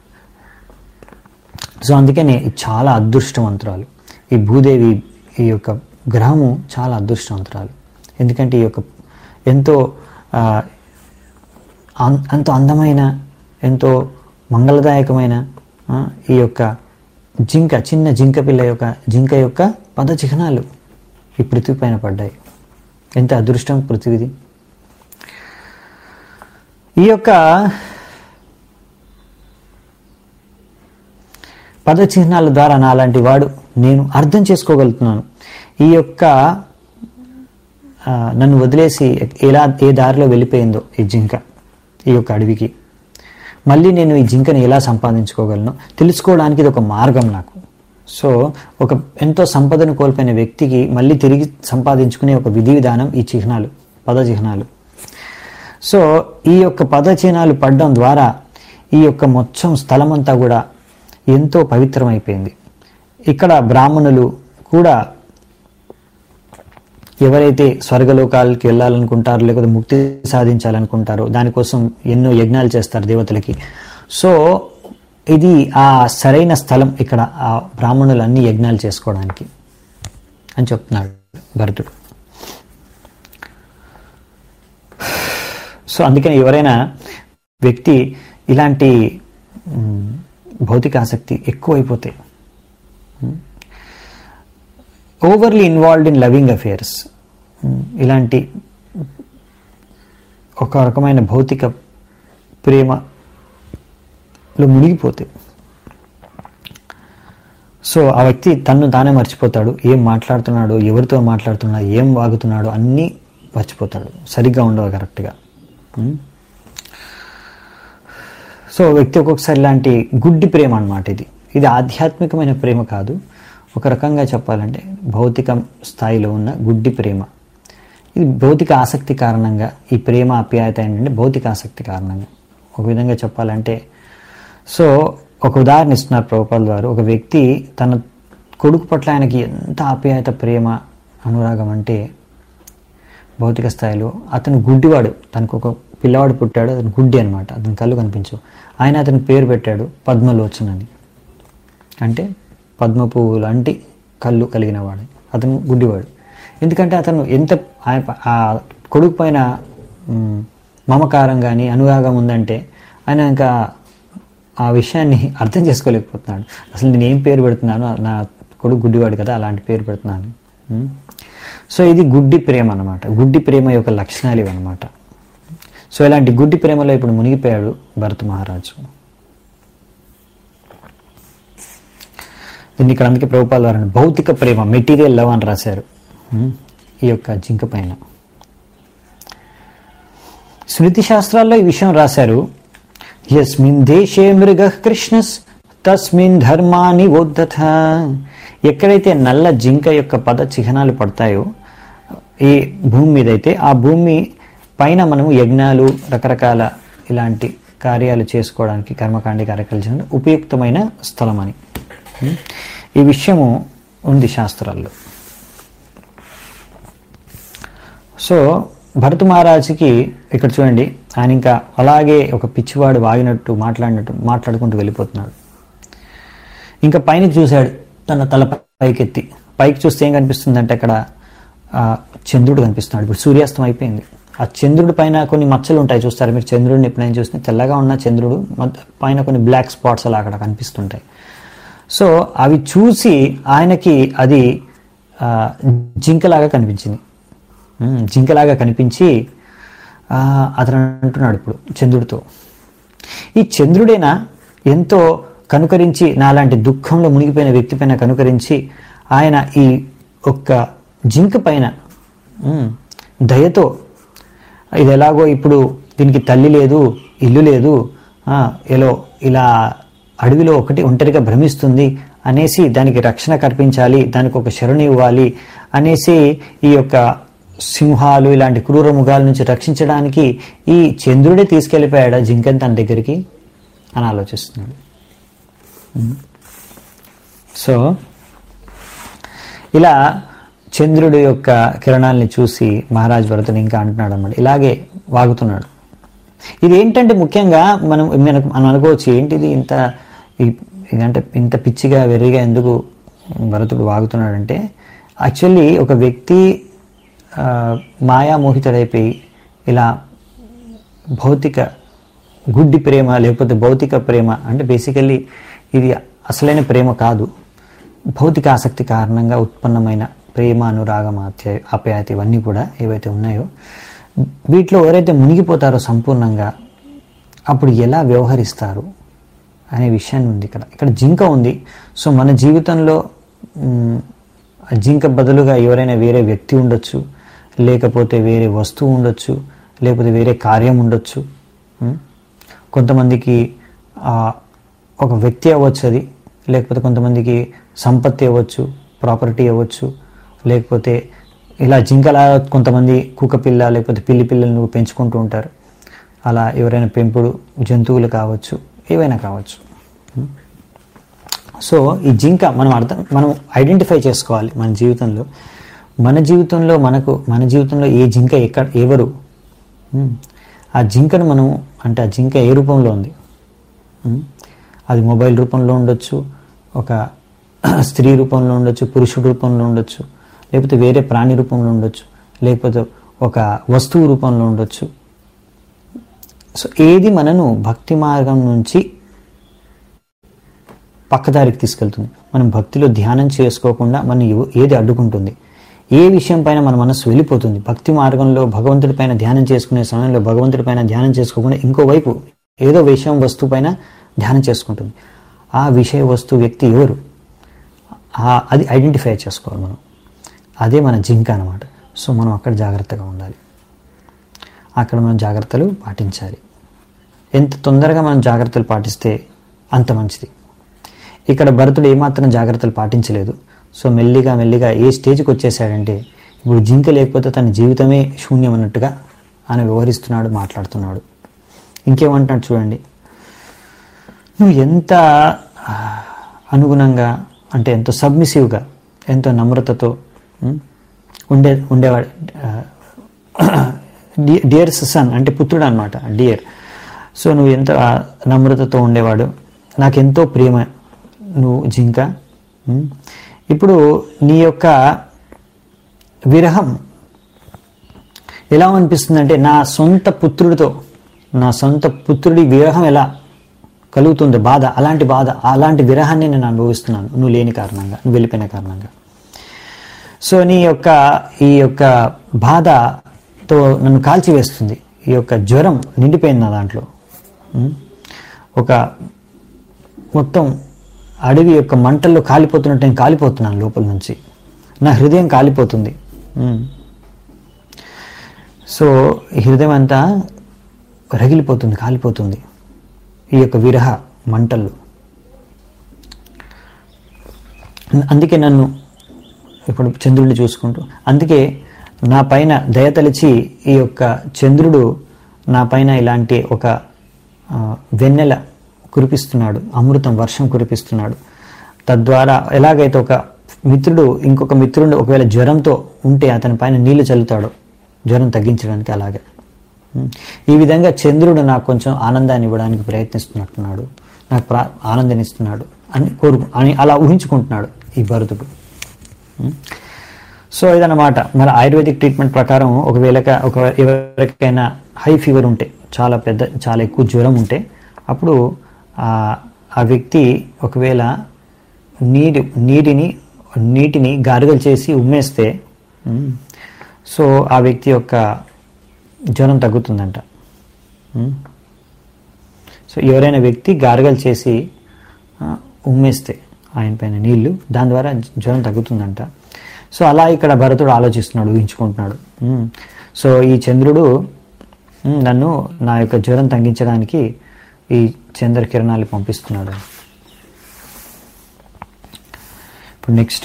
A: సో అందుకనే ఇది చాలా అదృష్టవంతురాలు ఈ భూదేవి ఈ యొక్క గ్రహము చాలా అదృష్టవంతురాలు ఎందుకంటే ఈ యొక్క ఎంతో ఆ, అం- ఎంతో అందమైన ఎంతో మంగళదాయకమైన ఆ, ఈ యొక్క జింక చిన్న జింక పిల్ల యొక్క జింక యొక్క పద చిహ్నాలు ఈ పృథ్వీ పైన పడ్డాయి ఎంత అదృష్టం పృథ్వీది ఈ యొక్క పద చిహ్నాల ద్వారా నాలాంటి వాడు నేను అర్థం చేసుకోగలుగుతున్నాను ఈ యొక్క ఆ, నన్ను వదిలేసి ఎలా ఏ దారిలో వెళ్ళిపోయిందో ఈ జింక ఈ యొక్క అడవికి మళ్ళీ నేను ఈ జింకని ఎలా సంపాదించుకోగలను తెలుసుకోవడానికి ఇది ఒక మార్గం నాకు సో ఒక ఎంతో సంపదను కోల్పోయిన వ్యక్తికి మళ్ళీ తిరిగి సంపాదించుకునే ఒక విధి విధానం ఈ చిహ్నాలు పద చిహ్నాలు సో ఈ యొక్క పద చిహ్నాలు పడడం ద్వారా ఈ యొక్క మొత్తం స్థలం అంతా కూడా ఎంతో పవిత్రమైపోయింది ఇక్కడ బ్రాహ్మణులు కూడా ఎవరైతే స్వర్గలోకాలకి వెళ్ళాలనుకుంటారో లేకపోతే ముక్తి సాధించాలనుకుంటారో దానికోసం ఎన్నో యజ్ఞాలు చేస్తారు దేవతలకి సో ఇది ఆ సరైన స్థలం ఇక్కడ ఆ బ్రాహ్మణులు అన్ని యజ్ఞాలు చేసుకోవడానికి అని చెప్తున్నాడు భరతుడు సో అందుకని ఎవరైనా వ్యక్తి ఇలాంటి మ్, భౌతిక ఆసక్తి ఎక్కువైపోతే overly involved in loving affairs ఇలాంటి ఒక రకమైన భౌతిక ప్రేమలో మునిగిపోతే సో ఆ వ్యక్తి తన్ను తానే మర్చిపోతాడు ఏం మాట్లాడుతున్నాడో ఎవరితో మాట్లాడుతున్నాడో ఏం వాగుతున్నాడో అన్నీ మర్చిపోతాడు సరిగ్గా ఉండవు కరెక్ట్గా ఉం? సో వ్యక్తి ఒక్కొక్కసారి ఇలాంటి గుడ్డి ప్రేమ అన్నమాట ఇది ఇది ఆధ్యాత్మికమైన ప్రేమ కాదు ఒక రకంగా చెప్పాలంటే భౌతిక స్థాయిలో ఉన్న గుడ్డి ప్రేమ ఇది భౌతిక ఆసక్తి కారణంగా ఈ ప్రేమ ఆప్యాయత ఏంటంటే భౌతిక ఆసక్తి కారణంగా ఒక విధంగా చెప్పాలంటే సో ఒక ఉదాహరణ ఇస్తున్నారు ప్రభుపాల్ వారు ఒక వ్యక్తి తన కొడుకు పట్ల ఆయనకి ఎంత ఆప్యాయత ప్రేమ అనురాగం అంటే భౌతిక స్థాయిలో అతను గుడ్డివాడు తనకు ఒక పిల్లవాడు పుట్టాడు అతను గుడ్డి అనమాట అతని కళ్ళు కనిపించవు ఆయన అతని పేరు పెట్టాడు పద్మలోచన్ అని అంటే పద్మ పువ్వు లాంటి కళ్ళు కలిగిన వాడు అతను గుడ్డివాడు ఎందుకంటే అతను ఎంత ఆయన- ఆ కొడుకు పైన మ్, మమకారం కానీ అనురాగం ఉందంటే ఆయన ఇంకా ఆ విషయాన్ని అర్థం చేసుకోలేకపోతున్నాడు అసలు నేను ఏం పేరు పెడుతున్నాను నా కొడుకు గుడ్డివాడు కదా అలాంటి పేరు పెడుతున్నాను మ్. సో ఇది గుడ్డి ప్రేమ అన్నమాట గుడ్డి ప్రేమ యొక్క లక్షణాలు ఇవన్నమాట సో ఇలాంటి గుడ్డి ప్రేమలో ఇప్పుడు మునిగిపోయాడు భరత మహారాజు దీన్ని ఇక్కడ అందుకే ప్రభుపాల వారు భౌతిక ప్రేమ మెటీరియల్ లవ్ అని రాశారు ఉమ్, ఈ యొక్క జింక పైన స్మృతి శాస్త్రాల్లో ఈ విషయం రాశారు యస్మిన్ దేశే మృగ కృష్ణస్ తస్మిన్ ధర్మాని ఉద్ధత ఎక్కడైతే నల్ల జింక యొక్క పద చిహ్నాలు పడతాయో ఈ భూమి మీద అయితే ఆ భూమి పైన మనము యజ్ఞాలు రకరకాల ఇలాంటి కార్యాలు చేసుకోవడానికి కర్మకాండి కార్యక్రమాలు చేయడానికి ఉపయుక్తమైన స్థలం అని ఉం? ఈ విషయము ఉంది శాస్త్రాల్లో సో భరత మహారాజుకి ఇక్కడ చూడండి ఆయన ఇంకా అలాగే ఒక పిచ్చివాడు వాగినట్టు మాట్లాడినట్టు మాట్లాడుకుంటూ వెళ్ళిపోతున్నాడు ఇంకా పైన చూశాడు తన తల పైకెత్తి పైకి చూస్తే ఏం కనిపిస్తుందంటే అక్కడ ఆ చంద్రుడు కనిపిస్తున్నాడు ఇప్పుడు సూర్యాస్తం అయిపోయింది ఆ చంద్రుడి పైన కొన్ని మచ్చలు ఉంటాయి చూస్తారు మీరు చంద్రుడిని ఎప్పుడైనా చూస్తే తెల్లగా ఉన్న చంద్రుడు మధ్య- పైన కొన్ని బ్లాక్ స్పాట్స్ అలా అక్కడ కనిపిస్తుంటాయి సో అవి చూసి ఆయనకి అది ఆ, జింకలాగా కనిపించింది ఉమ్, జింకలాగా కనిపించి ఆ, అతను అంటున్నాడు ఇప్పుడు చంద్రుడితో ఈ చంద్రుడేనా ఎంతో కనుకరించి నాలాంటి దుఃఖంలో మునిగిపోయిన వ్యక్తి పైన కనుకరించి ఆయన ఈ ఒక్క జింక పైన ఉమ్, దయతో ఇది ఎలాగో ఇప్పుడు దీనికి తల్లి లేదు ఇల్లు లేదు ఆ, ఎలో ఇలా అడవిలో ఒకటి ఒంటరిగా భ్రమిస్తుంది అనేసి దానికి రక్షణ కల్పించాలి దానికి ఒక శరణి ఇవ్వాలి అనేసి ఈ యొక్క సింహాలు ఇలాంటి క్రూర మృగాల నుంచి రక్షించడానికి ఈ చంద్రుడే తీసుకెళ్ళిపోయాడా జింకన్ తన దగ్గరికి అని ఆలోచిస్తున్నాడు ఉమ్. సో ఇలా చంద్రుడి యొక్క కిరణాలని చూసి మహారాజ్ భరతుడు ఇంకా అంటున్నాడు అన్నమాట ఇలాగే వాగుతున్నాడు ఇది ఏంటంటే ముఖ్యంగా మనం మనకు మనం అనుకోవచ్చు ఏంటిది ఇంత ఈ- ఇదంటే ఇంత పిచ్చిగా వెర్రిగా ఎందుకు భరతుడు వాగుతున్నాడంటే యాక్చువల్లీ ఒక వ్యక్తి ఆ, మాయామోహితుడైపోయి ఇలా భౌతిక గుడ్డి ప్రేమ లేకపోతే భౌతిక ప్రేమ అంటే బేసికల్లీ ఇది అసలైన ప్రేమ కాదు భౌతిక ఆసక్తి కారణంగా ఉత్పన్నమైన ప్రేమ అనురాగం ఆప్యాయ ఆప్యాయత ఇవన్నీ కూడా ఏవైతే ఉన్నాయో వీటిలో ఎవరైతే మునిగిపోతారో సంపూర్ణంగా అప్పుడు ఎలా వ్యవహరిస్తారు అనే విషయాన్ని ఉంది ఇక్కడ ఇక్కడ జింక ఉంది సో మన జీవితంలో మ్, ఆ జింక బదులుగా ఎవరైనా వేరే వ్యక్తి ఉండొచ్చు లేకపోతే వేరే వస్తువు ఉండొచ్చు లేకపోతే వేరే కార్యం ఉండొచ్చు మ్, కొంతమందికి ఆ, ఒక వ్యక్తి అవ్వచ్చు అది లేకపోతే కొంతమందికి సంపత్తి అవ్వచ్చు ప్రాపర్టీ అవ్వచ్చు లేకపోతే ఇలా జింకలా కొంతమంది కుక్క పిల్ల లేకపోతే పిల్లి పిల్లలను పెంచుకుంటూ ఉంటారు అలా ఎవరైనా పెంపుడు జంతువులు కావచ్చు ఏవైనా కావచ్చు సో ఈ జింక మనం అర్థం మనం ఐడెంటిఫై చేసుకోవాలి మన జీవితంలో మన జీవితంలో మనకు మన జీవితంలో ఏ జింక ఎక్కడ ఎవరు ఉమ్, ఆ జింకను మనం అంటే ఆ జింక ఏ రూపంలో ఉంది ఉమ్, అది మొబైల్ రూపంలో ఉండొచ్చు ఒక స్త్రీ రూపంలో ఉండొచ్చు పురుషుడు రూపంలో ఉండొచ్చు లేకపోతే వేరే ప్రాణి రూపంలో ఉండొచ్చు లేకపోతే ఒక వస్తువు రూపంలో ఉండొచ్చు సో ఏది మనను భక్తి మార్గం నుంచి పక్కదారికి తీసుకెళ్తుంది మనం భక్తిలో ధ్యానం చేసుకోకుండా మనం ఎవ- ఏది అడ్డుకుంటుంది ఏ విషయం పైన మన మనసు వెళ్ళిపోతుంది భక్తి మార్గంలో భగవంతుడి పైన ధ్యానం చేసుకునే సమయంలో భగవంతుడి పైన ధ్యానం చేసుకోకుండా ఇంకోవైపు ఏదో విషయం వస్తువు పైన ధ్యానం చేసుకుంటుంది ఆ విషయ వస్తువు వ్యక్తి ఎవరు ఆ- అది ఐడెంటిఫై చేసుకోవాలి మనం అదే మన జింక అనమాట సో మనం అక్కడ జాగ్రత్తగా ఉండాలి అక్కడ మనం జాగ్రత్తలు పాటించాలి ఎంత తొందరగా మనం జాగ్రత్తలు పాటిస్తే అంత మంచిది ఇక్కడ భరతుడు ఏమాత్రం జాగ్రత్తలు పాటించలేదు సో మెల్లిగా మెల్లిగా ఏ స్టేజ్కి వచ్చేసాడంటే ఇప్పుడు జింక లేకపోతే తన జీవితమే శూన్యం అన్నట్టుగా ఆయన వివరిస్తున్నాడు మాట్లాడుతున్నాడు ఇంకేమంటున్నాడు చూడండి నువ్వు ఎంత ఆ, అనుగుణంగా అంటే ఎంతో సబ్మిసివ్గా ఎంతో నమ్రతతో ఉం, ఉండే ఉండేవాడు డియర్ సన్ అంటే పుత్రుడు అనమాట డియర్ సో నువ్వు ఎంత ఆ, నమ్రతతో ఉండేవాడు నాకెంతో ప్రేమ నువ్వు జింక ఉం. ఇప్పుడు నీ యొక్క విరహం ఎలా అనిపిస్తుందంటే నా సొంత పుత్రుడితో నా సొంత పుత్రుడి విరహం ఎలా కలుగుతుంది బాధ అలాంటి బాధ అలాంటి విరహాన్ని నేను అనుభవిస్తున్నాను నువ్వు లేని కారణంగా నువ్వు వెళ్ళిపోయిన కారణంగా సో నీ యొక్క ఈ యొక్క బాధతో నన్ను కాల్చివేస్తుంది ఈ యొక్క జ్వరం నిండిపోయింది నా దాంట్లో ఉం? ఒక మొత్తం అడవి యొక్క మంటల్లో కాలిపోతున్నట్టు నేను కాలిపోతున్నాను లోపల నుంచి నా హృదయం కాలిపోతుంది ఉం. సో ఈ హృదయం అంతా రగిలిపోతుంది కాలిపోతుంది ఈ యొక్క విరహ మంటల్లో అందుకే నన్ను ఇప్పుడు చంద్రుడిని చూసుకుంటూ అందుకే నా పైన దయతలిచి ఈ యొక్క చంద్రుడు నా పైన ఇలాంటి ఒక ఆ, వెన్నెల కురిపిస్తున్నాడు అమృతం వర్షం కురిపిస్తున్నాడు తద్వారా ఎలాగైతే ఒక మిత్రుడు ఇంకొక మిత్రుడు ఒకవేళ జ్వరంతో ఉంటే అతని పైన నీళ్లు చల్లుతాడు జ్వరం తగ్గించడానికి అలాగే ఉం. ఈ విధంగా చంద్రుడు నాకు కొంచెం ఆనందాన్ని ఇవ్వడానికి ప్రయత్నిస్తున్నట్టున్నాడు నాకు ప్రా ఆనందాన్ని ఇస్తున్నాడు అని కోరుకు అని అలా ఊహించుకుంటున్నాడు ఈ భరతుడు ఉం. సో ఇదన్నమాట మన ఆయుర్వేదిక్ ట్రీట్మెంట్ ప్రకారం ఒకవేళ ఒక ఎవరికైనా హై ఫీవర్ ఉంటే చాలా పెద్ద చాలా ఎక్కువ జ్వరం ఉంటే అప్పుడు ఆ ఆ వ్యక్తి ఒకవేళ నీటి నీటిని నీటిని గారుగలు చేసి ఉమ్మేస్తే ఉమ్, సో ఆ వ్యక్తి యొక్క జ్వరం తగ్గుతుందంట ఉమ్. సో ఎవరైనా వ్యక్తి గారగలు చేసి ఆ, ఉమ్మేస్తే ఆయన పైన నీళ్లు దాని ద్వారా జ్వరం తగ్గుతుందంట సో అలా ఇక్కడ భరతుడు ఆలోచిస్తున్నాడు ఊహించుకుంటున్నాడు ఉమ్. సో ఈ చంద్రుడు ఉమ్, నన్ను నా యొక్క జ్వరం తగ్గించడానికి ఈ చంద్ర కిరణాలు పంపిస్తున్నాడు ఇప్పుడు నెక్స్ట్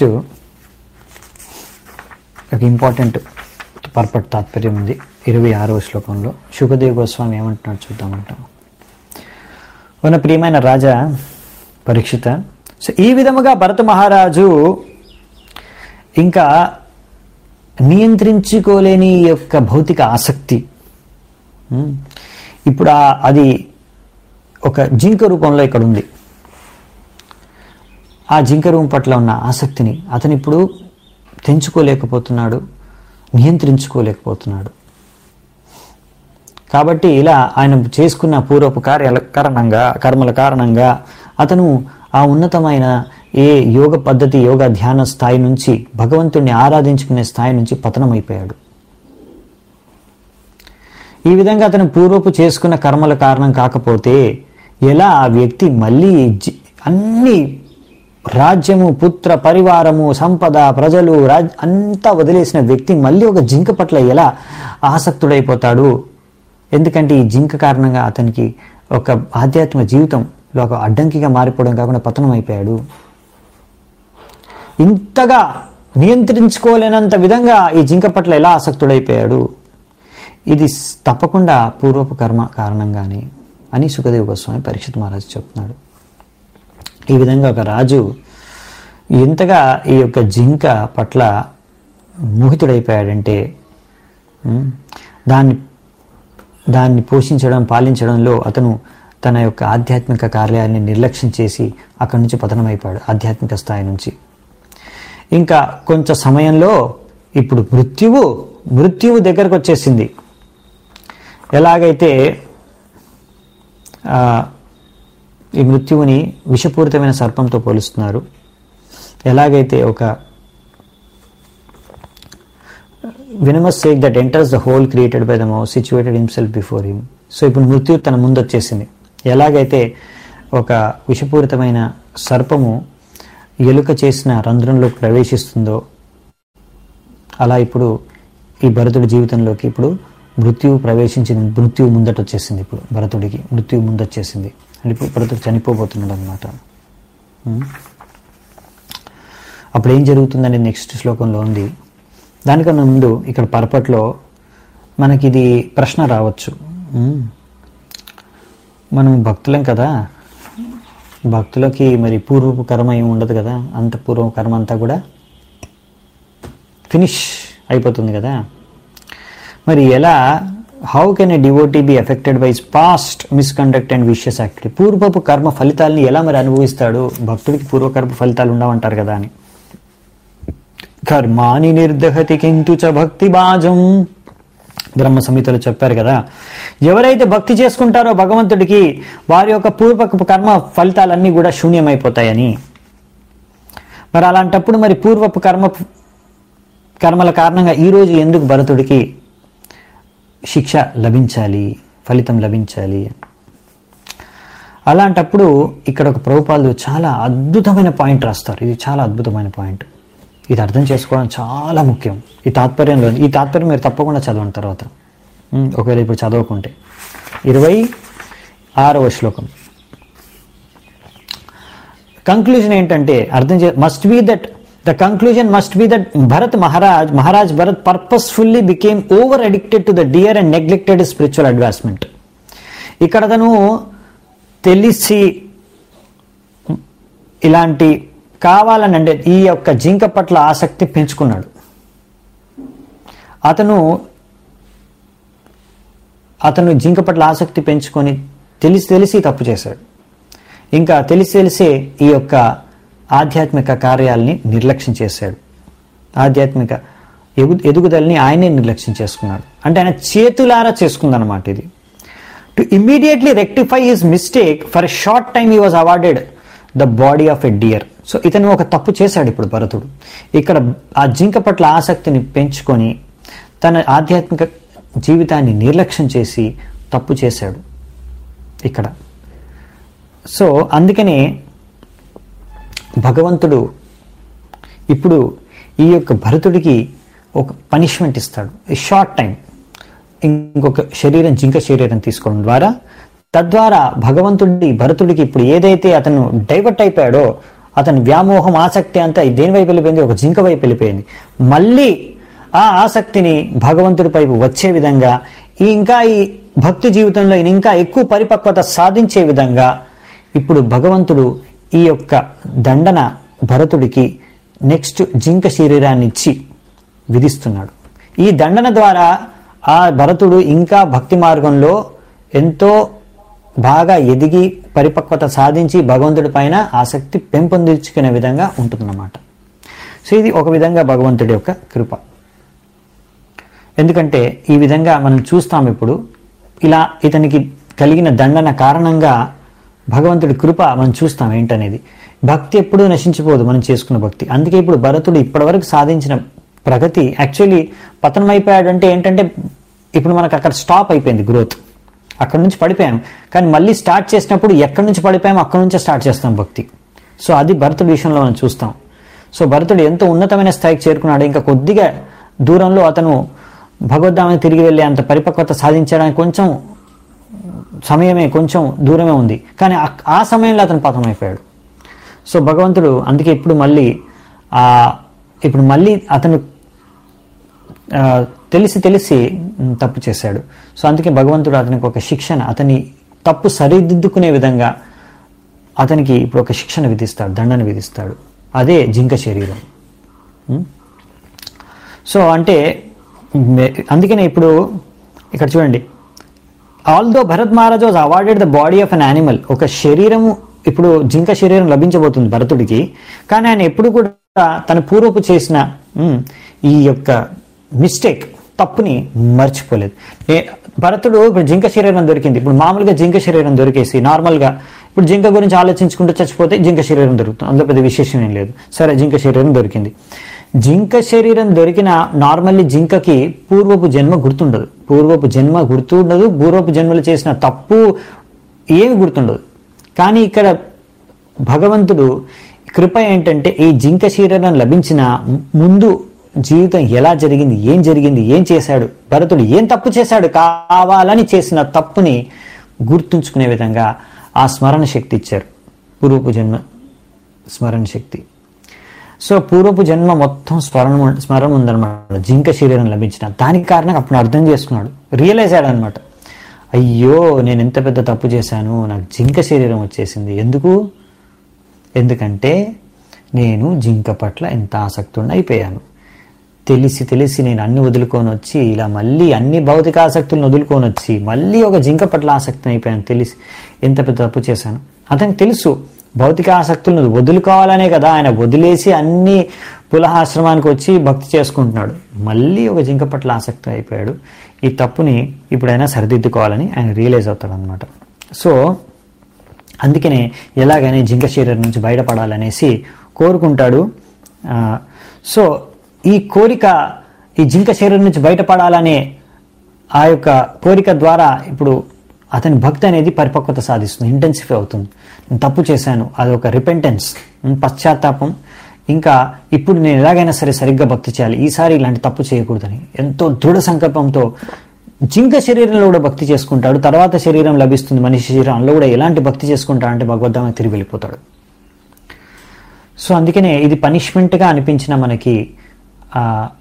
A: ఒక ఇంపార్టెంట్ పర్పట్ తాత్పర్యం ఉంది ఇరవై ఆరవ శ్లోకంలో శుకదేవ్ గోస్వామి ఏమంటున్నాడు చూద్దామంటాం ఉన్న ప్రియమైన రాజా పరీక్షిత సో ఈ విధముగా భరత మహారాజు ఇంకా నియంత్రించుకోలేని ఈ యొక్క భౌతిక ఆసక్తి ఉమ్, ఇప్పుడు ఆ- అది ఒక జింక రూపంలో ఇక్కడ ఉంది ఆ జింక రూపం పట్ల ఉన్న ఆసక్తిని అతను ఇప్పుడు తెంచుకోలేకపోతున్నాడు నియంత్రించుకోలేకపోతున్నాడు కాబట్టి ఇలా ఆయన చేసుకున్న పూర్వపు కార్యాల కారణంగా కర్మల కారణంగా అతను ఆ ఉన్నతమైన ఏ యోగ పద్ధతి యోగ ధ్యాన స్థాయి నుంచి భగవంతుణ్ణి ఆరాధించుకునే స్థాయి నుంచి పతనమైపోయాడు ఈ విధంగా అతను పూర్వపు చేసుకున్న కర్మల కారణం కాకపోతే ఎలా ఆ వ్యక్తి మళ్ళీ జి- అన్ని రాజ్యము పుత్ర పరివారము సంపద ప్రజలు రాజ్ అంతా వదిలేసిన వ్యక్తి మళ్ళీ ఒక జింక పట్ల ఎలా ఆసక్తుడైపోతాడు ఎందుకంటే ఈ జింక కారణంగా అతనికి ఒక ఆధ్యాత్మిక జీవితంలో ఒక అడ్డంకిగా మారిపోవడం కాకుండా పతనం అయిపోయాడు ఇంతగా నియంత్రించుకోలేనంత విధంగా ఈ జింక పట్ల ఎలా ఆసక్తుడైపోయాడు ఇది స్- తప్పకుండా పూర్వపు కర్మ కారణంగానే అని సుఖదేవ్ గోస్వామి పరీక్షిత్ మహారాజు చెప్తున్నాడు ఈ విధంగా ఒక రాజు ఎంతగా ఈ యొక్క జింక పట్ల మోహితుడైపోయాడంటే ఉమ్, దాన్ని దాన్ని పోషించడం పాలించడంలో అతను తన యొక్క ఆధ్యాత్మిక కార్యాన్ని నిర్లక్ష్యం చేసి అక్కడి నుంచి పతనమైపోయాడు ఆధ్యాత్మిక స్థాయి నుంచి ఇంకా కొంచెం సమయంలో ఇప్పుడు మృత్యువు మృత్యువు దగ్గరకు వచ్చేసింది ఎలాగైతే ఆ, ఈ మృత్యువుని విషపూరితమైన సర్పంతో పోలుస్తున్నారు ఎలాగైతే ఒక venomous snake that enters the hole created by the mouse situated himself before him so ఇప్పుడు మృత్యు తన ముందు వచ్చేసింది ఎలాగైతే ఒక విషపూరితమైన సర్పము ఎలుక చేసిన రంధ్రంలో ప్రవేశిస్తుందో అలా ఇప్పుడు ఈ భరతుడి జీవితంలోకి ఇప్పుడు మృత్యువు ప్రవేశించింది మృత్యువు ముందట వచ్చేసింది ఇప్పుడు భరతుడికి మృత్యువు ముందొచ్చేసింది అంటే ఇప్పుడు భరతుడు చనిపోబోతున్నాడు అనమాట అప్పుడు ఏం జరుగుతుందని నెక్స్ట్ శ్లోకంలో ఉంది దానికన్నా ముందు ఇక్కడ పరపట్లో మనకి ఇది ప్రశ్న రావచ్చు ఉమ్. మనం భక్తులం కదా భక్తులకి మరి పూర్వపు కర్మ ఏమి ఉండదు కదా అంత పూర్వ కర్మ అంతా కూడా ఫినిష్ అయిపోతుంది కదా మరి ఎలా how can a devotee be affected by past misconduct and విషయస్ యాక్టివిటీ పూర్వపు కర్మ ఫలితాలని ఎలా మరి అనుభవిస్తాడు భక్తుడికి పూర్వకర్మ ఫలితాలు ఉండవంటారు కదా అని కర్మాని నిర్దహతి కింటు చ భక్తి బాజం బ్రహ్మ సంహితలో చెప్పారు కదా ఎవరైతే భక్తి చేసుకుంటారో భగవంతుడికి వారి యొక్క పూర్వపు కర్మ ఫలితాలన్నీ కూడా శూన్యమైపోతాయని మరి అలాంటప్పుడు మరి పూర్వపు కర్మ కర్మల కారణంగా ఈరోజు ఎందుకు భరతుడికి శిక్ష లభించాలి ఫలితం లభించాలి అలాంటప్పుడు ఇక్కడ ఒక ప్రభుపాలు చాలా అద్భుతమైన పాయింట్ రాస్తారు ఇది చాలా అద్భుతమైన పాయింట్ ఇది అర్థం చేసుకోవడం చాలా ముఖ్యం ఈ తాత్పర్యంలో ఈ తాత్పర్యం మీరు తప్పకుండా చదవండి తర్వాత ఉమ్, ఒకవేళ ఇప్పుడు చదవకుంటే ఇరవై ఆరవ శ్లోకం కంక్లూజన్ ఏంటంటే అర్థం చే must be that the conclusion must be that Bharat Maharaj Maharaj Bharat purposefully became over addicted to the deer and neglected spiritual advancement ఇక్కడ తను తెలిసి ఇలాంటి కావాలని అంటే ఈ యొక్క జింక పట్ల ఆసక్తి పెంచుకున్నాడు అతను అతను జింక పట్ల ఆసక్తి పెంచుకొని తెలిసి తెలిసి తప్పు చేశాడు ఇంకా తెలిసి తెలిసే ఈ యొక్క ఆధ్యాత్మిక కార్యాలని నిర్లక్ష్యం చేశాడు ఆధ్యాత్మిక ఎగు ఎదుగుదలని ఆయనే నిర్లక్ష్యం చేసుకున్నాడు అంటే ఆయన చేతులారా చేసుకుందన్నమాట ఇది to immediately rectify his mistake for a short time he was awarded the body of a deer so ఇతను ఒక తప్పు చేశాడు ఇప్పుడు భరతుడు ఇక్కడ ఆ జింక పట్ల ఆసక్తిని పెంచుకొని తన ఆధ్యాత్మిక జీవితాన్ని నిర్లక్ష్యం చేసి తప్పు చేశాడు ఇక్కడ సో అందుకనే భగవంతుడు ఇప్పుడు ఈ యొక్క భరతుడికి ఒక పనిష్మెంట్ ఇస్తాడు షార్ట్ టైం ఇంకొక శరీరం జింక శరీరం తీసుకోవడం ద్వారా తద్వారా భగవంతుడి భరతుడికి ఇప్పుడు ఏదైతే అతను డైవర్ట్ అయిపోయాడో అతని వ్యామోహం ఆసక్తి అంతా దేని వైపు వెళ్ళిపోయింది ఒక జింక వైపు వెళ్ళిపోయింది మళ్ళీ ఆ ఆసక్తిని భగవంతుడి వైపు వచ్చే విధంగా ఈ ఇంకా ఈ భక్తి జీవితంలో ఈయన ఇంకా ఎక్కువ పరిపక్వత సాధించే విధంగా ఇప్పుడు భగవంతుడు ఈ యొక్క దండన భరతుడికి నెక్స్ట్ జింక శరీరాన్ని ఇచ్చి విధిస్తున్నాడు ఈ దండన ద్వారా ఆ భరతుడు ఇంకా భక్తి మార్గంలో ఎంతో బాగా ఎదిగి పరిపక్వత సాధించి భగవంతుడి పైన ఆసక్తి పెంపొందించుకునే విధంగా ఉంటుందన్నమాట సో ఇది ఒక విధంగా భగవంతుడి యొక్క కృప ఎందుకంటే ఈ విధంగా మనం చూస్తాం ఇప్పుడు ఇలా ఇతనికి కలిగిన దండన కారణంగా భగవంతుడి కృప మనం చూస్తాం ఏంటనేది భక్తి ఎప్పుడూ నశించిపోదు మనం చేసుకున్న భక్తి అందుకే ఇప్పుడు భరతుడు ఇప్పటివరకు సాధించిన ప్రగతి యాక్చువల్లీ పతనం అయిపోయాడంటే ఏంటంటే ఇప్పుడు మనకు అక్కడ స్టాప్ అయిపోయింది గ్రోత్ అక్కడ నుంచి పడిపోయాం కానీ మళ్ళీ స్టార్ట్ చేసినప్పుడు ఎక్కడి నుంచి పడిపోయాం అక్కడ నుంచే స్టార్ట్ చేస్తాం భక్తి సో అది భరతుడి విషయంలో మనం చూస్తాం సో భరతుడు ఎంతో ఉన్నతమైన స్థాయికి చేరుకున్నాడు ఇంకా కొద్దిగా దూరంలో అతను భగవద్ధామని తిరిగి వెళ్ళే అంత పరిపక్వత సాధించడానికి కొంచెం సమయమే కొంచెం దూరమే ఉంది కానీ ఆ- ఆ సమయంలో అతను పతనమైపోయాడు సో భగవంతుడు అందుకే ఇప్పుడు మళ్ళీ ఆ ఇప్పుడు మళ్ళీ అతను ఆ, తెలిసి తెలిసి ఉమ్, తప్పు చేశాడు సో అందుకే భగవంతుడు అతనికి ఒక శిక్షణ అతని తప్పు సరిదిద్దుకునే విధంగా అతనికి ఇప్పుడు ఒక శిక్షణ విధిస్తాడు దండన విధిస్తాడు అదే జింక శరీరం ఉమ్. సో అంటే మే- అందుకనే ఇప్పుడు ఇక్కడ చూడండి although Bharat Maharaj was awarded the body of an animal ఒక శరీరము ఇప్పుడు జింక శరీరం లభించబోతుంది భరతుడికి కానీ ఆయన ఎప్పుడు కూడా తన పూర్వపు చేసిన ఉమ్, ఈ యొక్క మిస్టేక్ తప్పుని మర్చిపోలేదు ఏ- భరతుడు ఇప్పుడు జింక శరీరం దొరికింది ఇప్పుడు మామూలుగా జింక శరీరం దొరికేసి నార్మల్గా ఇప్పుడు జింక గురించి ఆలోచించుకుంటూ చచ్చిపోతే జింక శరీరం దొరుకుతుంది అందులో పెద్ద విశేషం ఏం లేదు సరే జింక శరీరం దొరికింది జింక శరీరం దొరికిన నార్మల్లీ జింకకి పూర్వపు జన్మ గుర్తుండదు పూర్వపు జన్మ గుర్తుండదు పూర్వపు జన్మలు చేసిన తప్పు ఏమి గుర్తుండదు కానీ ఇక్కడ భగవంతుడు కృప ఏంటంటే ఈ జింక శరీరం లభించిన ముందు జీవితం ఎలా జరిగింది ఏం జరిగింది ఏం చేశాడు భరతుడు ఏం తప్పు చేశాడు కావాలని చేసిన తప్పుని గుర్తుంచుకునే విధంగా ఆ స్మరణ శక్తి ఇచ్చారు పూర్వపు జన్మ స్మరణ శక్తి సో పూర్వపు జన్మ మొత్తం స్మరణ స్మరణ ఉందన్నమాట జింక శరీరం లభించిన దానికి కారణం అప్పుడు అర్థం చేసుకున్నాడు రియలైజ్ అయ్యాడు అనమాట అయ్యో నేను ఎంత పెద్ద తప్పు చేశాను నాకు జింక శరీరం వచ్చేసింది ఎందుకు ఎందుకంటే నేను జింక పట్ల ఎంత ఆసక్తుడిని అయిపోయాను తెలిసి తెలిసి నేను అన్ని వదులుకొని వచ్చి ఇలా మళ్ళీ అన్ని భౌతిక ఆసక్తులను వదులుకొని వచ్చి మళ్ళీ ఒక జింక పట్ల ఆసక్తిని అయిపోయాను తెలిసి ఎంత పెద్ద తప్పు చేశాను అతనికి తెలుసు భౌతిక ఆసక్తులను వదులుకోవాలనే కదా ఆయన వదిలేసి అన్ని పులహాశ్రమానికి వచ్చి భక్తి చేసుకుంటున్నాడు మళ్ళీ ఒక జింక పట్ల ఆసక్తి అయిపోయాడు ఈ తప్పుని ఇప్పుడైనా సరిదిద్దుకోవాలని ఆయన రియలైజ్ అవుతాడు అనమాట సో అందుకనే ఎలాగైనా ఈ జింక శరీరం నుంచి బయటపడాలనేసి కోరుకుంటాడు ఆ, సో ఈ కోరిక ఈ జింక శరీరం నుంచి బయటపడాలనే ఆ యొక్క కోరిక ద్వారా ఇప్పుడు అతని భక్తి అనేది పరిపక్వత సాధిస్తుంది ఇంటెన్సిఫై అవుతుంది నేను తప్పు చేశాను అది ఒక రిపెంటెన్స్ పశ్చాత్తాపం ఇంకా ఇప్పుడు నేను ఎలాగైనా సరే సరిగ్గా భక్తి చేయాలి ఈసారి ఇలాంటి తప్పు చేయకూడదని ఎంతో దృఢ సంకల్పంతో జింక శరీరంలో కూడా భక్తి చేసుకుంటాడు తర్వాత శరీరం లభిస్తుంది మనిషి శరీరంలో కూడా ఎలాంటి భక్తి చేసుకుంటాడు అంటే భగవద్ధామ తిరిగి వెళ్ళిపోతాడు సో అందుకనే ఇది పనిష్మెంట్గా అనిపించిన మనకి ఆ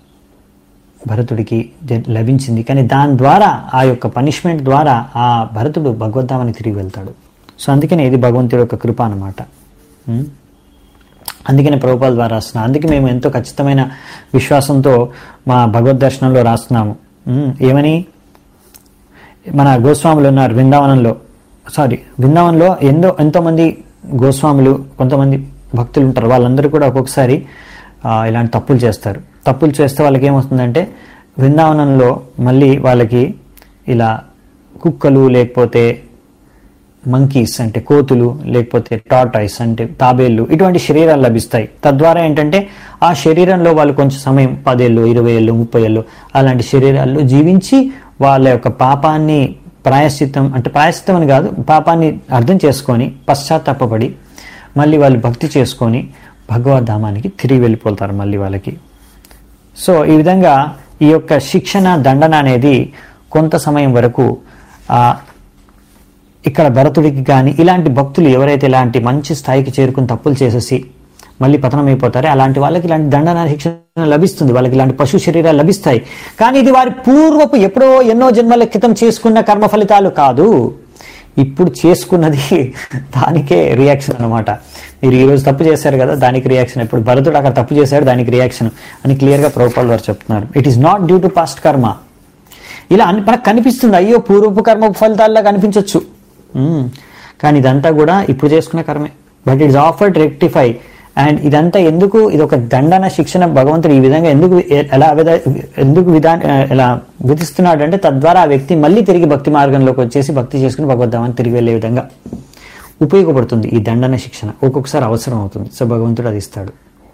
A: భరతుడికి జ- లభించింది కానీ దాని ద్వారా ఆ యొక్క పనిష్మెంట్ ద్వారా ఆ భరతుడు భగవద్ధామని తిరిగి వెళ్తాడు సో అందుకనే ఇది భగవంతుడి యొక్క కృప అనమాట అందుకనే ప్రభుపాల ద్వారా రాస్తున్నాం అందుకే మేము ఎంతో ఖచ్చితమైన విశ్వాసంతో మా భగవద్ దర్శనంలో రాస్తున్నాము ఉమ్, ఏమని మన గోస్వాములు ఉన్నారు బృందావనంలో సారీ బృందావనంలో ఎంతో ఎంతోమంది గోస్వాములు కొంతమంది భక్తులు ఉంటారు వాళ్ళందరూ కూడా ఒక్కొక్కసారి ఆ, ఇలాంటి తప్పులు చేస్తారు తప్పులు చేస్తే వాళ్ళకి ఏమొస్తుందంటే బృందావనంలో మళ్ళీ వాళ్ళకి ఇలా కుక్కలు లేకపోతే మంకీస్ అంటే కోతులు లేకపోతే టాటాయిస్ అంటే తాబేళ్లు ఇటువంటి శరీరాలు లభిస్తాయి తద్వారా ఏంటంటే ఆ శరీరంలో వాళ్ళు కొంచెం సమయం పదేళ్ళు ఇరవై ఏళ్ళు ముప్పై ఏళ్ళు అలాంటి శరీరాల్లో జీవించి వాళ్ళ యొక్క పాపాన్ని ప్రాయశ్చిత్తం అంటే ప్రాయశ్చిత్తం అని కాదు పాపాన్ని అర్థం చేసుకొని పశ్చాత్తాపడి మళ్ళీ వాళ్ళు భక్తి చేసుకొని భగవద్ధామానికి తిరిగి వెళ్ళిపోతారు మళ్ళీ వాళ్ళకి సో ఈ విధంగా ఈ యొక్క శిక్షణ దండన అనేది కొంత సమయం వరకు ఆ, ఇక్కడ భరతుడికి కానీ ఇలాంటి భక్తులు ఎవరైతే ఇలాంటి మంచి స్థాయికి చేరుకుని తప్పులు చేసేసి మళ్ళీ పతనం అయిపోతారో అలాంటి వాళ్ళకి ఇలాంటి దండన శిక్షణ లభిస్తుంది వాళ్ళకి ఇలాంటి పశు శరీరాలు లభిస్తాయి కానీ ఇది వారి పూర్వపు ఎప్పుడో ఎన్నో జన్మల క్రితం చేసుకున్న కర్మ ఫలితాలు కాదు ఇప్పుడు చేసుకున్నది దానికే రియాక్షన్ అన్నమాట మీరు ఈ రోజు తప్పు చేశారు కదా దానికి రియాక్షన్ ఇప్పుడు భరతుడు అక్కడ తప్పు చేశాడు దానికి రియాక్షన్ అని క్లియర్గా ప్రభుపాల్ వారు చెప్తున్నారు it is not due to past karma ఇలా అన్ని మనకు కనిపిస్తుంది అయ్యో పూర్వపు కర్మ ఫలితాల్లో కనిపించవచ్చు కానీ ఇదంతా కూడా ఇప్పుడు చేసుకున్న కర్మే but it's afford rectify and ఇదంతా ఎందుకు ఇది ఒక దండన శిక్షణ భగవంతుడు ఈ విధంగా ఎందుకు ఎ- ఎలా విధ- ఎందుకు విధా ఎలా విధిస్తున్నాడు అంటే తద్వారా ఆ వ్యక్తి మళ్ళీ తిరిగి భక్తి మార్గంలోకి వచ్చేసి భక్తి చేసుకుని భగవద్ధామాన్ని తిరిగి వెళ్ళే విధంగా ఉపయోగపడుతుంది ఈ దండన శిక్షణ ఒక్కొక్కసారి అవసరం అవుతుంది సో భగవంతుడు అది ఇస్తాడు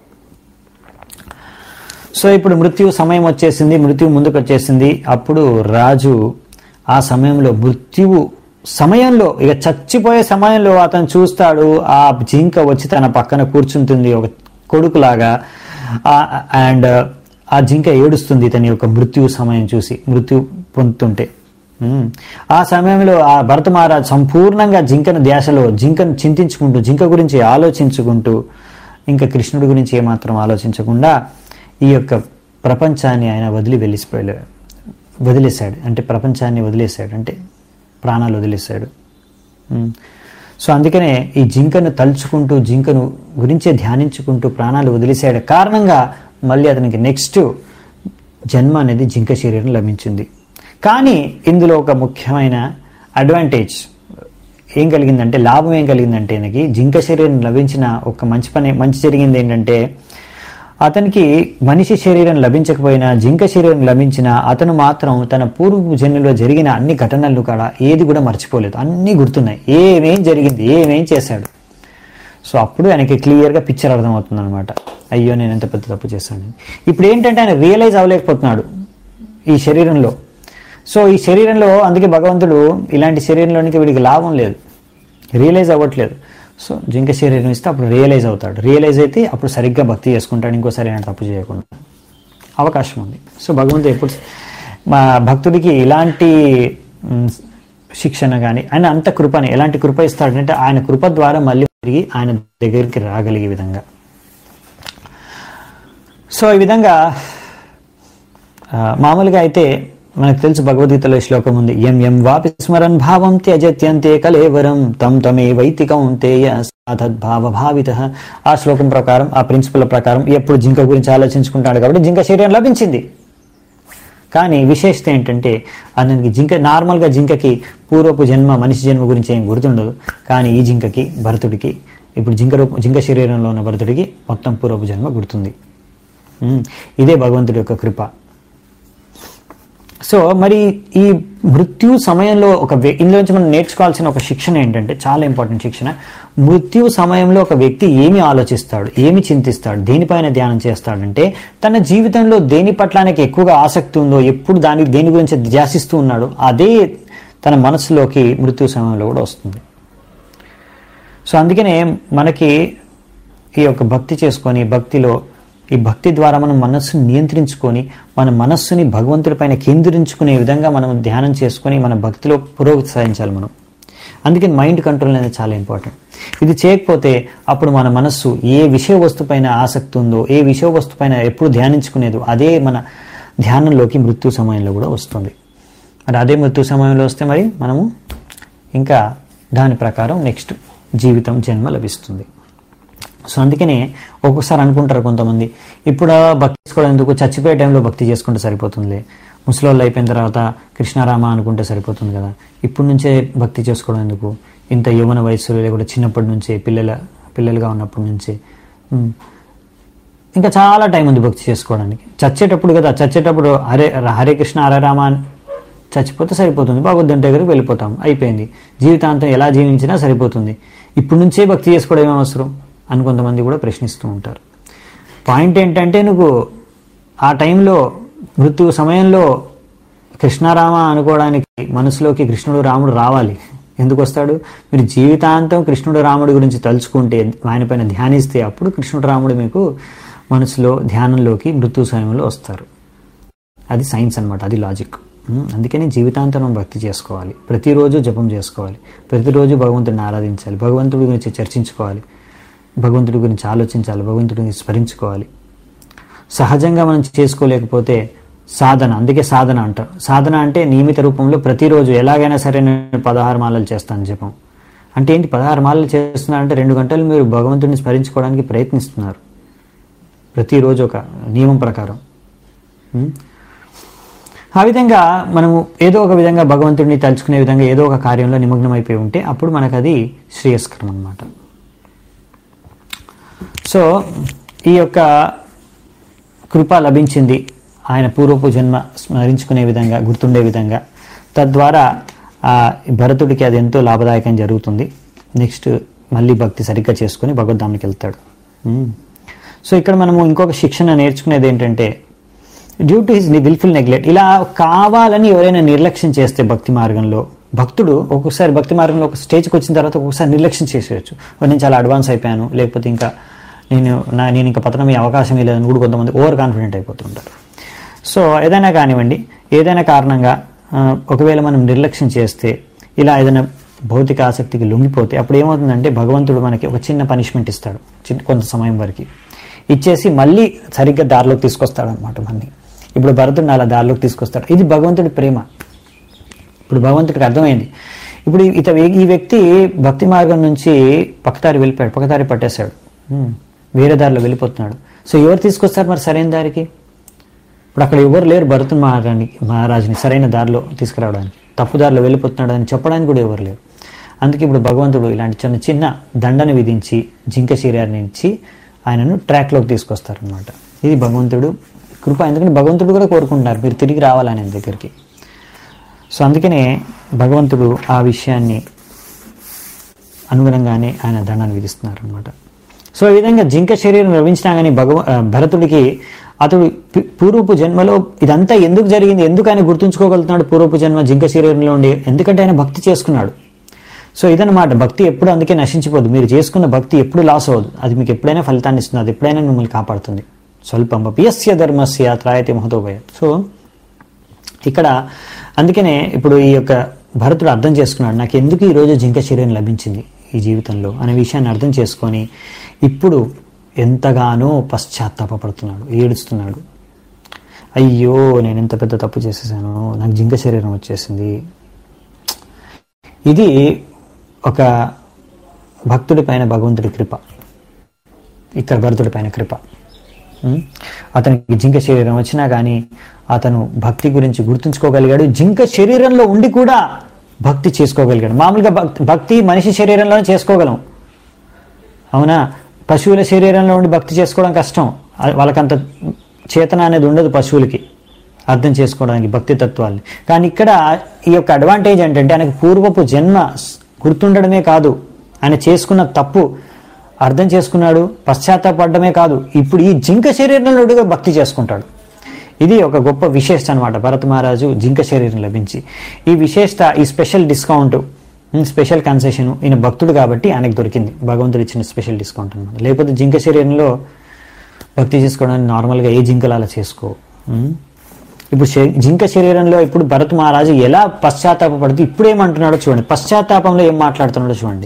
A: సో ఇప్పుడు మృత్యు సమయం వచ్చేసింది మృత్యు ముందుకు వచ్చేసింది అప్పుడు రాజు ఆ సమయంలో మృత్యువు సమయంలో ఇక చచ్చిపోయే సమయంలో అతను చూస్తాడు ఆ జింక వచ్చి తన పక్కన కూర్చుంటుంది ఒక కొడుకులాగా అండ్ ఆ జింక ఏడుస్తుంది తన యొక్క మృత్యు సమయం చూసి మృత్యు పొందుతుంటే ఉమ్. ఆ సమయంలో ఆ భరత మహారాజ్ సంపూర్ణంగా జింకను ధ్యాసలో జింకను చింతించుకుంటూ జింక గురించి ఆలోచించుకుంటూ ఇంకా కృష్ణుడి గురించి ఏమాత్రం ఆలోచించకుండా ఈ యొక్క ప్రపంచాన్ని ఆయన వదిలి వెళ్ళిపోయాడు వదిలేశాడు అంటే ప్రపంచాన్ని వదిలేశాడు అంటే ప్రాణాలు వదిలేశాడు ఉమ్. సో అందుకనే ఈ జింకను తలుచుకుంటూ జింకను గురించే ధ్యానించుకుంటూ ప్రాణాలు వదిలేసాడు కారణంగా మళ్ళీ అతనికి నెక్స్ట్ జన్మ అనేది జింక శరీరం లభించింది కానీ ఇందులో ఒక ముఖ్యమైన అడ్వాంటేజ్ ఏం కలిగిందంటే లాభం ఏం కలిగిందంటే ఆయనకి జింక శరీరం లభించిన ఒక మంచి పని మంచి జరిగింది ఏంటంటే అతనికి మనిషి శరీరం లభించకపోయినా జింక శరీరం లభించినా అతను మాత్రం తన పూర్వ జన్మలో జరిగిన అన్ని ఘటనలు కూడా ఏది కూడా మర్చిపోలేదు అన్నీ గుర్తున్నాయి ఏమేం జరిగింది ఏమేం చేశాడు సో అప్పుడు ఆయనకి క్లియర్గా పిక్చర్ అర్థమవుతుంది అనమాట అయ్యో నేను ఎంత పెద్ద తప్పు చేశాను ఇప్పుడు ఏంటంటే ఆయన రియలైజ్ అవ్వలేకపోతున్నాడు ఈ శరీరంలో సో ఈ శరీరంలో అందుకే భగవంతుడు ఇలాంటి శరీరంలోనికి వీడికి లాభం లేదు రియలైజ్ అవ్వట్లేదు సో జింక శరీరం ఇస్తే అప్పుడు రియలైజ్ అవుతాడు రియలైజ్ అయితే అప్పుడు సరిగ్గా భక్తి చేసుకుంటాడు ఇంకోసారి ఆయన తప్పు చేయకుండా అవకాశం ఉంది సో భగవంతుడు ఎప్పుడు మా భక్తుడికి ఇలాంటి మ్, శిక్షణ కానీ ఆయన అంత కృపని ఎలాంటి కృప ఇస్తాడంటే ఆయన కృప ద్వారా మళ్ళీ తిరిగి ఆయన దగ్గరికి రాగలిగే విధంగా సో ఈ విధంగా ఆ, మామూలుగా అయితే మనకు తెలుసు భగవద్గీతలో ఈ శ్లోకం ఉంది ఎం ఎం వాపి స్మరన్ భావం త్యజత్యంతే కలేవరం తం తమే వైతికౌంతేయ సాధద్భావ భావిత ఆ శ్లోకం ప్రకారం ఆ ప్రిన్సిపల్ ప్రకారం ఎప్పుడు జింక గురించి ఆలోచించుకుంటాడు కాబట్టి జింక శరీరం లభించింది కానీ విశేషత ఏంటంటే అతనికి జింక నార్మల్గా జింకకి పూర్వపు జన్మ మనిషి జన్మ గురించి ఏం గుర్తుండదు కానీ ఈ జింకకి భరతుడికి ఇప్పుడు జింక రూప జింక శరీరంలో ఉన్న భరతుడికి మొత్తం పూర్వపు జన్మ గుర్తుంది ఉమ్, ఇదే భగవంతుడి యొక్క కృప సో మరి ఈ మృత్యు సమయంలో ఒక వ్య- ఇందులోంచి మనం నేర్చుకోవాల్సిన ఒక శిక్షణ ఏంటంటే చాలా ఇంపార్టెంట్ శిక్షణ మృత్యు సమయంలో ఒక వ్యక్తి ఏమి ఆలోచిస్తాడు ఏమి చింతిస్తాడు దేనిపైన ధ్యానం చేస్తాడంటే తన జీవితంలో దేని పట్ల ఆయనకి ఎక్కువగా ఆసక్తి ఉందో ఎప్పుడు దాని దేని గురించి ధ్యాసిస్తూ ఉన్నాడో అదే తన మనసులోకి మృత్యు సమయంలో కూడా వస్తుంది సో అందుకనే మనకి ఈ యొక్క భక్తి చేసుకొని భక్తిలో ఈ భక్తి ద్వారా మనం మనస్సుని నియంత్రించుకొని మన మనస్సుని భగవంతుడిపైన కేంద్రించుకునే విధంగా మనం ధ్యానం చేసుకొని మన భక్తిలో పురోగతి సాధించాలి మనం అందుకని మైండ్ కంట్రోల్ అనేది చాలా ఇంపార్టెంట్ ఇది చేయకపోతే అప్పుడు మన మనస్సు ఏ విషయ వస్తుపైన ఆసక్తి ఉందో ఏ విషయ వస్తుపైన ఎప్పుడు ధ్యానించుకునేదో అదే మన ధ్యానంలోకి మృత్యు సమయంలో కూడా వస్తుంది మరి అదే మృత్యు సమయంలో వస్తే మరి మనము ఇంకా దాని ప్రకారం నెక్స్ట్ జీవితం జన్మ లభిస్తుంది సో అందుకనే ఒక్కొక్కసారి అనుకుంటారు కొంతమంది ఇప్పుడు భక్తి చేసుకోవడం ఎందుకు చచ్చిపోయే టైంలో భక్తి చేసుకుంటే సరిపోతుంది ముసలోళ్ళు అయిపోయిన తర్వాత కృష్ణారామ అనుకుంటే సరిపోతుంది కదా ఇప్పుడు నుంచే భక్తి చేసుకోవడం ఎందుకు ఇంత యౌవన వయసులో లేకుండా చిన్నప్పటి నుంచే పిల్లల పిల్లలుగా ఉన్నప్పటి నుంచే ఉమ్, ఇంకా చాలా టైం ఉంది భక్తి చేసుకోవడానికి చచ్చేటప్పుడు కదా చచ్చేటప్పుడు హరే హరే కృష్ణ హరే రామ అని చచ్చిపోతే సరిపోతుంది భగవద్గీత దగ్గరికి వెళ్ళిపోతాం అయిపోయింది జీవితాంతం ఎలా జీవించినా సరిపోతుంది ఇప్పుడు నుంచే భక్తి చేసుకోవడం ఏం అవసరం అని కొంతమంది కూడా ప్రశ్నిస్తూ ఉంటారు పాయింట్ ఏంటంటే నువ్వు ఆ టైంలో మృత్యు సమయంలో కృష్ణారామ అనుకోవడానికి మనసులోకి కృష్ణుడు రాముడు రావాలి ఎందుకు వస్తాడు మీరు జీవితాంతం కృష్ణుడు రాముడి గురించి తలుచుకుంటే ఆయన పైన ధ్యానిస్తే అప్పుడు కృష్ణుడు రాముడు మీకు మనసులో ధ్యానంలోకి మృత్యు సమయంలో వస్తారు అది సైన్స్ అన్నమాట అది లాజిక్ ఉమ్, అందుకని జీవితాంతం మనం భక్తి చేసుకోవాలి ప్రతిరోజు జపం చేసుకోవాలి ప్రతిరోజు భగవంతుడిని ఆరాధించాలి భగవంతుడి గురించి చర్చించుకోవాలి భగవంతుడి గురించి ఆలోచించాలి భగవంతుడి గురించి స్మరించుకోవాలి సహజంగా మనం చేసుకోలేకపోతే సాధన అందుకే సాధన అంటారు సాధన అంటే నియమిత రూపంలో ప్రతిరోజు ఎలాగైనా సరే నేను పదహారు మాలలు చేస్తాను జపం అంటే ఏంటి పదహారు మాలలు చేస్తున్నారంటే రెండు గంటలు మీరు భగవంతుడిని స్మరించుకోవడానికి ప్రయత్నిస్తున్నారు ప్రతిరోజు ఒక నియమం ప్రకారం ఉం? ఆ విధంగా మనము ఏదో ఒక విధంగా భగవంతుడిని తలుచుకునే విధంగా ఏదో ఒక కార్యంలో నిమగ్నం అయిపోయి ఉంటే అప్పుడు మనకు అది శ్రేయస్కరం అన్నమాట సో ఈ యొక్క కృప లభించింది ఆయన పూర్వపు జన్మ స్మరించుకునే విధంగా గుర్తుండే విధంగా తద్వారా ఆ భరతుడికి అది ఎంతో లాభదాయకం జరుగుతుంది నెక్స్ట్ మళ్ళీ భక్తి సరిగ్గా చేసుకుని భగవద్ధామానికి వెళ్తాడు ఉమ్. సో ఇక్కడ మనము ఇంకొక శిక్షణ నేర్చుకునేది ఏంటంటే due to his wilful neglect ఇలా కావాలని ఎవరైనా నిర్లక్ష్యం చేస్తే భక్తి మార్గంలో భక్తుడు ఒక్కొక్కసారి భక్తి మార్గంలో ఒక స్టేజ్కి వచ్చిన తర్వాత ఒక్కొక్కసారి నిర్లక్ష్యం చేసేయచ్చు "ఓ, నేను చాలా అడ్వాన్స్ అయిపోయాను లేకపోతే ఇంకా నేను నా నేను ఇంకా పతనం అయ్యే అవకాశం లేదని కూడా కొంతమంది ఓవర్ కాన్ఫిడెంట్ అయిపోతుంటారు సో ఏదైనా కానివ్వండి ఏదైనా కారణంగా ఆ, ఒకవేళ మనం నిర్లక్ష్యం చేస్తే ఇలా ఏదైనా భౌతిక ఆసక్తికి లొంగిపోతే అప్పుడు ఏమవుతుందంటే భగవంతుడు మనకి ఒక చిన్న పనిష్మెంట్ ఇస్తాడు చిన్న కొంత సమయం వరకు ఇచ్చేసి మళ్ళీ సరిగ్గా దారిలోకి తీసుకొస్తాడు అనమాట మళ్ళీ ఇప్పుడు భరతుడిని అలా దారిలోకి తీసుకొస్తాడు ఇది భగవంతుడి ప్రేమ ఇప్పుడు భగవంతుడికి అర్థమైంది ఇప్పుడు ఇత ఈ వ్యక్తి భక్తి మార్గం నుంచి పక్కదారి వెళ్ళిపోయాడు పక్కదారి పట్టేశాడు ఉమ్, వేరే దారిలో వెళ్ళిపోతున్నాడు సో ఎవరు తీసుకొస్తారు మరి సరైన దారికి ఇప్పుడు అక్కడ ఎవరు లేరు భరతుని మహారాణి మహారాజుని సరైన దారిలో తీసుకురావడానికి తప్పు దారిలో వెళ్ళిపోతున్నాడు అని చెప్పడానికి కూడా ఎవరు లేరు అందుకే ఇప్పుడు భగవంతుడు ఇలాంటి చిన్న చిన్న దండను విధించి జింక శరీరాన్ని ఇచ్చి ఆయనను ట్రాక్లోకి తీసుకొస్తారనమాట ఇది భగవంతుడు కృప ఎందుకంటే భగవంతుడు కూడా కోరుకుంటున్నారు మీరు తిరిగి రావాలని ఆయన దగ్గరికి సో అందుకనే భగవంతుడు ఆ విషయాన్ని అనుగుణంగానే ఆయన దండాన్ని విధిస్తున్నారు అనమాట సో ఈ విధంగా జింక శరీరం లభించినా కానీ భగవ ఆ, భరతుడికి అతడు పి- పూర్వపు జన్మలో ఇదంతా ఎందుకు జరిగింది ఎందుకు ఆయన గుర్తుంచుకోగలుగుతున్నాడు పూర్వపు జన్మ జింక శరీరంలో ఉండి ఎందుకంటే ఆయన భక్తి చేసుకున్నాడు సో ఇదన్నమాట భక్తి ఎప్పుడు అందుకే నశించిపోదు మీరు చేసుకున్న భక్తి ఎప్పుడు లాస్ అవ్వదు అది మీకు ఎప్పుడైనా ఫలితాన్ని ఇస్తుంది అది ఎప్పుడైనా మిమ్మల్ని కాపాడుతుంది స్వల్పం పియస్య ధర్మస్య త్రాయతి మహతోభయ సో ఇక్కడ అందుకనే ఇప్పుడు ఈ యొక్క భరతుడు అర్థం చేసుకున్నాడు నాకు ఎందుకు ఈరోజు జింక శరీరం లభించింది ఈ జీవితంలో అనే విషయాన్ని అర్థం చేసుకొని ఇప్పుడు ఎంతగానో పశ్చాత్తాపడుతున్నాడు ఏడుస్తున్నాడు అయ్యో నేను ఎంత పెద్ద తప్పు చేసేసాను నాకు జింక శరీరం వచ్చేసింది ఇది ఒక భక్తుడి పైన భగవంతుడి కృప ఇక్కడ భరతుడి పైన కృప ఉం? అతనికి జింక శరీరం వచ్చినా కానీ అతను భక్తి గురించి గుర్తుంచుకోగలిగాడు జింక శరీరంలో ఉండి కూడా భక్తి చేసుకోగలిగాడు మామూలుగా భక్తి భక్తి మనిషి శరీరంలోనే చేసుకోగలం అవునా పశువుల శరీరంలో ఉండి భక్తి చేసుకోవడం కష్టం అది వాళ్ళకంత చేతన అనేది ఉండదు పశువులకి అర్థం చేసుకోవడానికి భక్తి తత్వాల్ని కానీ ఇక్కడ ఈ యొక్క అడ్వాంటేజ్ ఏంటంటే ఆయనకు పూర్వపు జన్మ స్- గుర్తుండడమే కాదు ఆయన చేసుకున్న తప్పు అర్థం చేసుకున్నాడు పశ్చాత్తాపడమే కాదు ఇప్పుడు ఈ జింక శరీరంలో ఉండి కూడా భక్తి చేసుకుంటాడు ఇది ఒక గొప్ప విశేషత అనమాట భరత మహారాజు జింక శరీరం లభించి ఈ విశేషత ఈ special discount um, special concession ఈయన భక్తుడు కాబట్టి ఆయనకు దొరికింది భగవంతుడు ఇచ్చిన స్పెషల్ డిస్కౌంట్ అనమాట లేకపోతే జింక శరీరంలో భక్తి చేసుకోవడానికి నార్మల్గా ఏ జింకలు అలా చేసుకో ఉమ్. ఇప్పుడు శ- జింక శరీరంలో ఇప్పుడు భరత్ మహారాజు ఎలా పశ్చాత్తాపడుతూ ఇప్పుడు ఏమంటున్నాడో చూడండి పశ్చాత్తాపంలో ఏం మాట్లాడుతున్నాడో చూడండి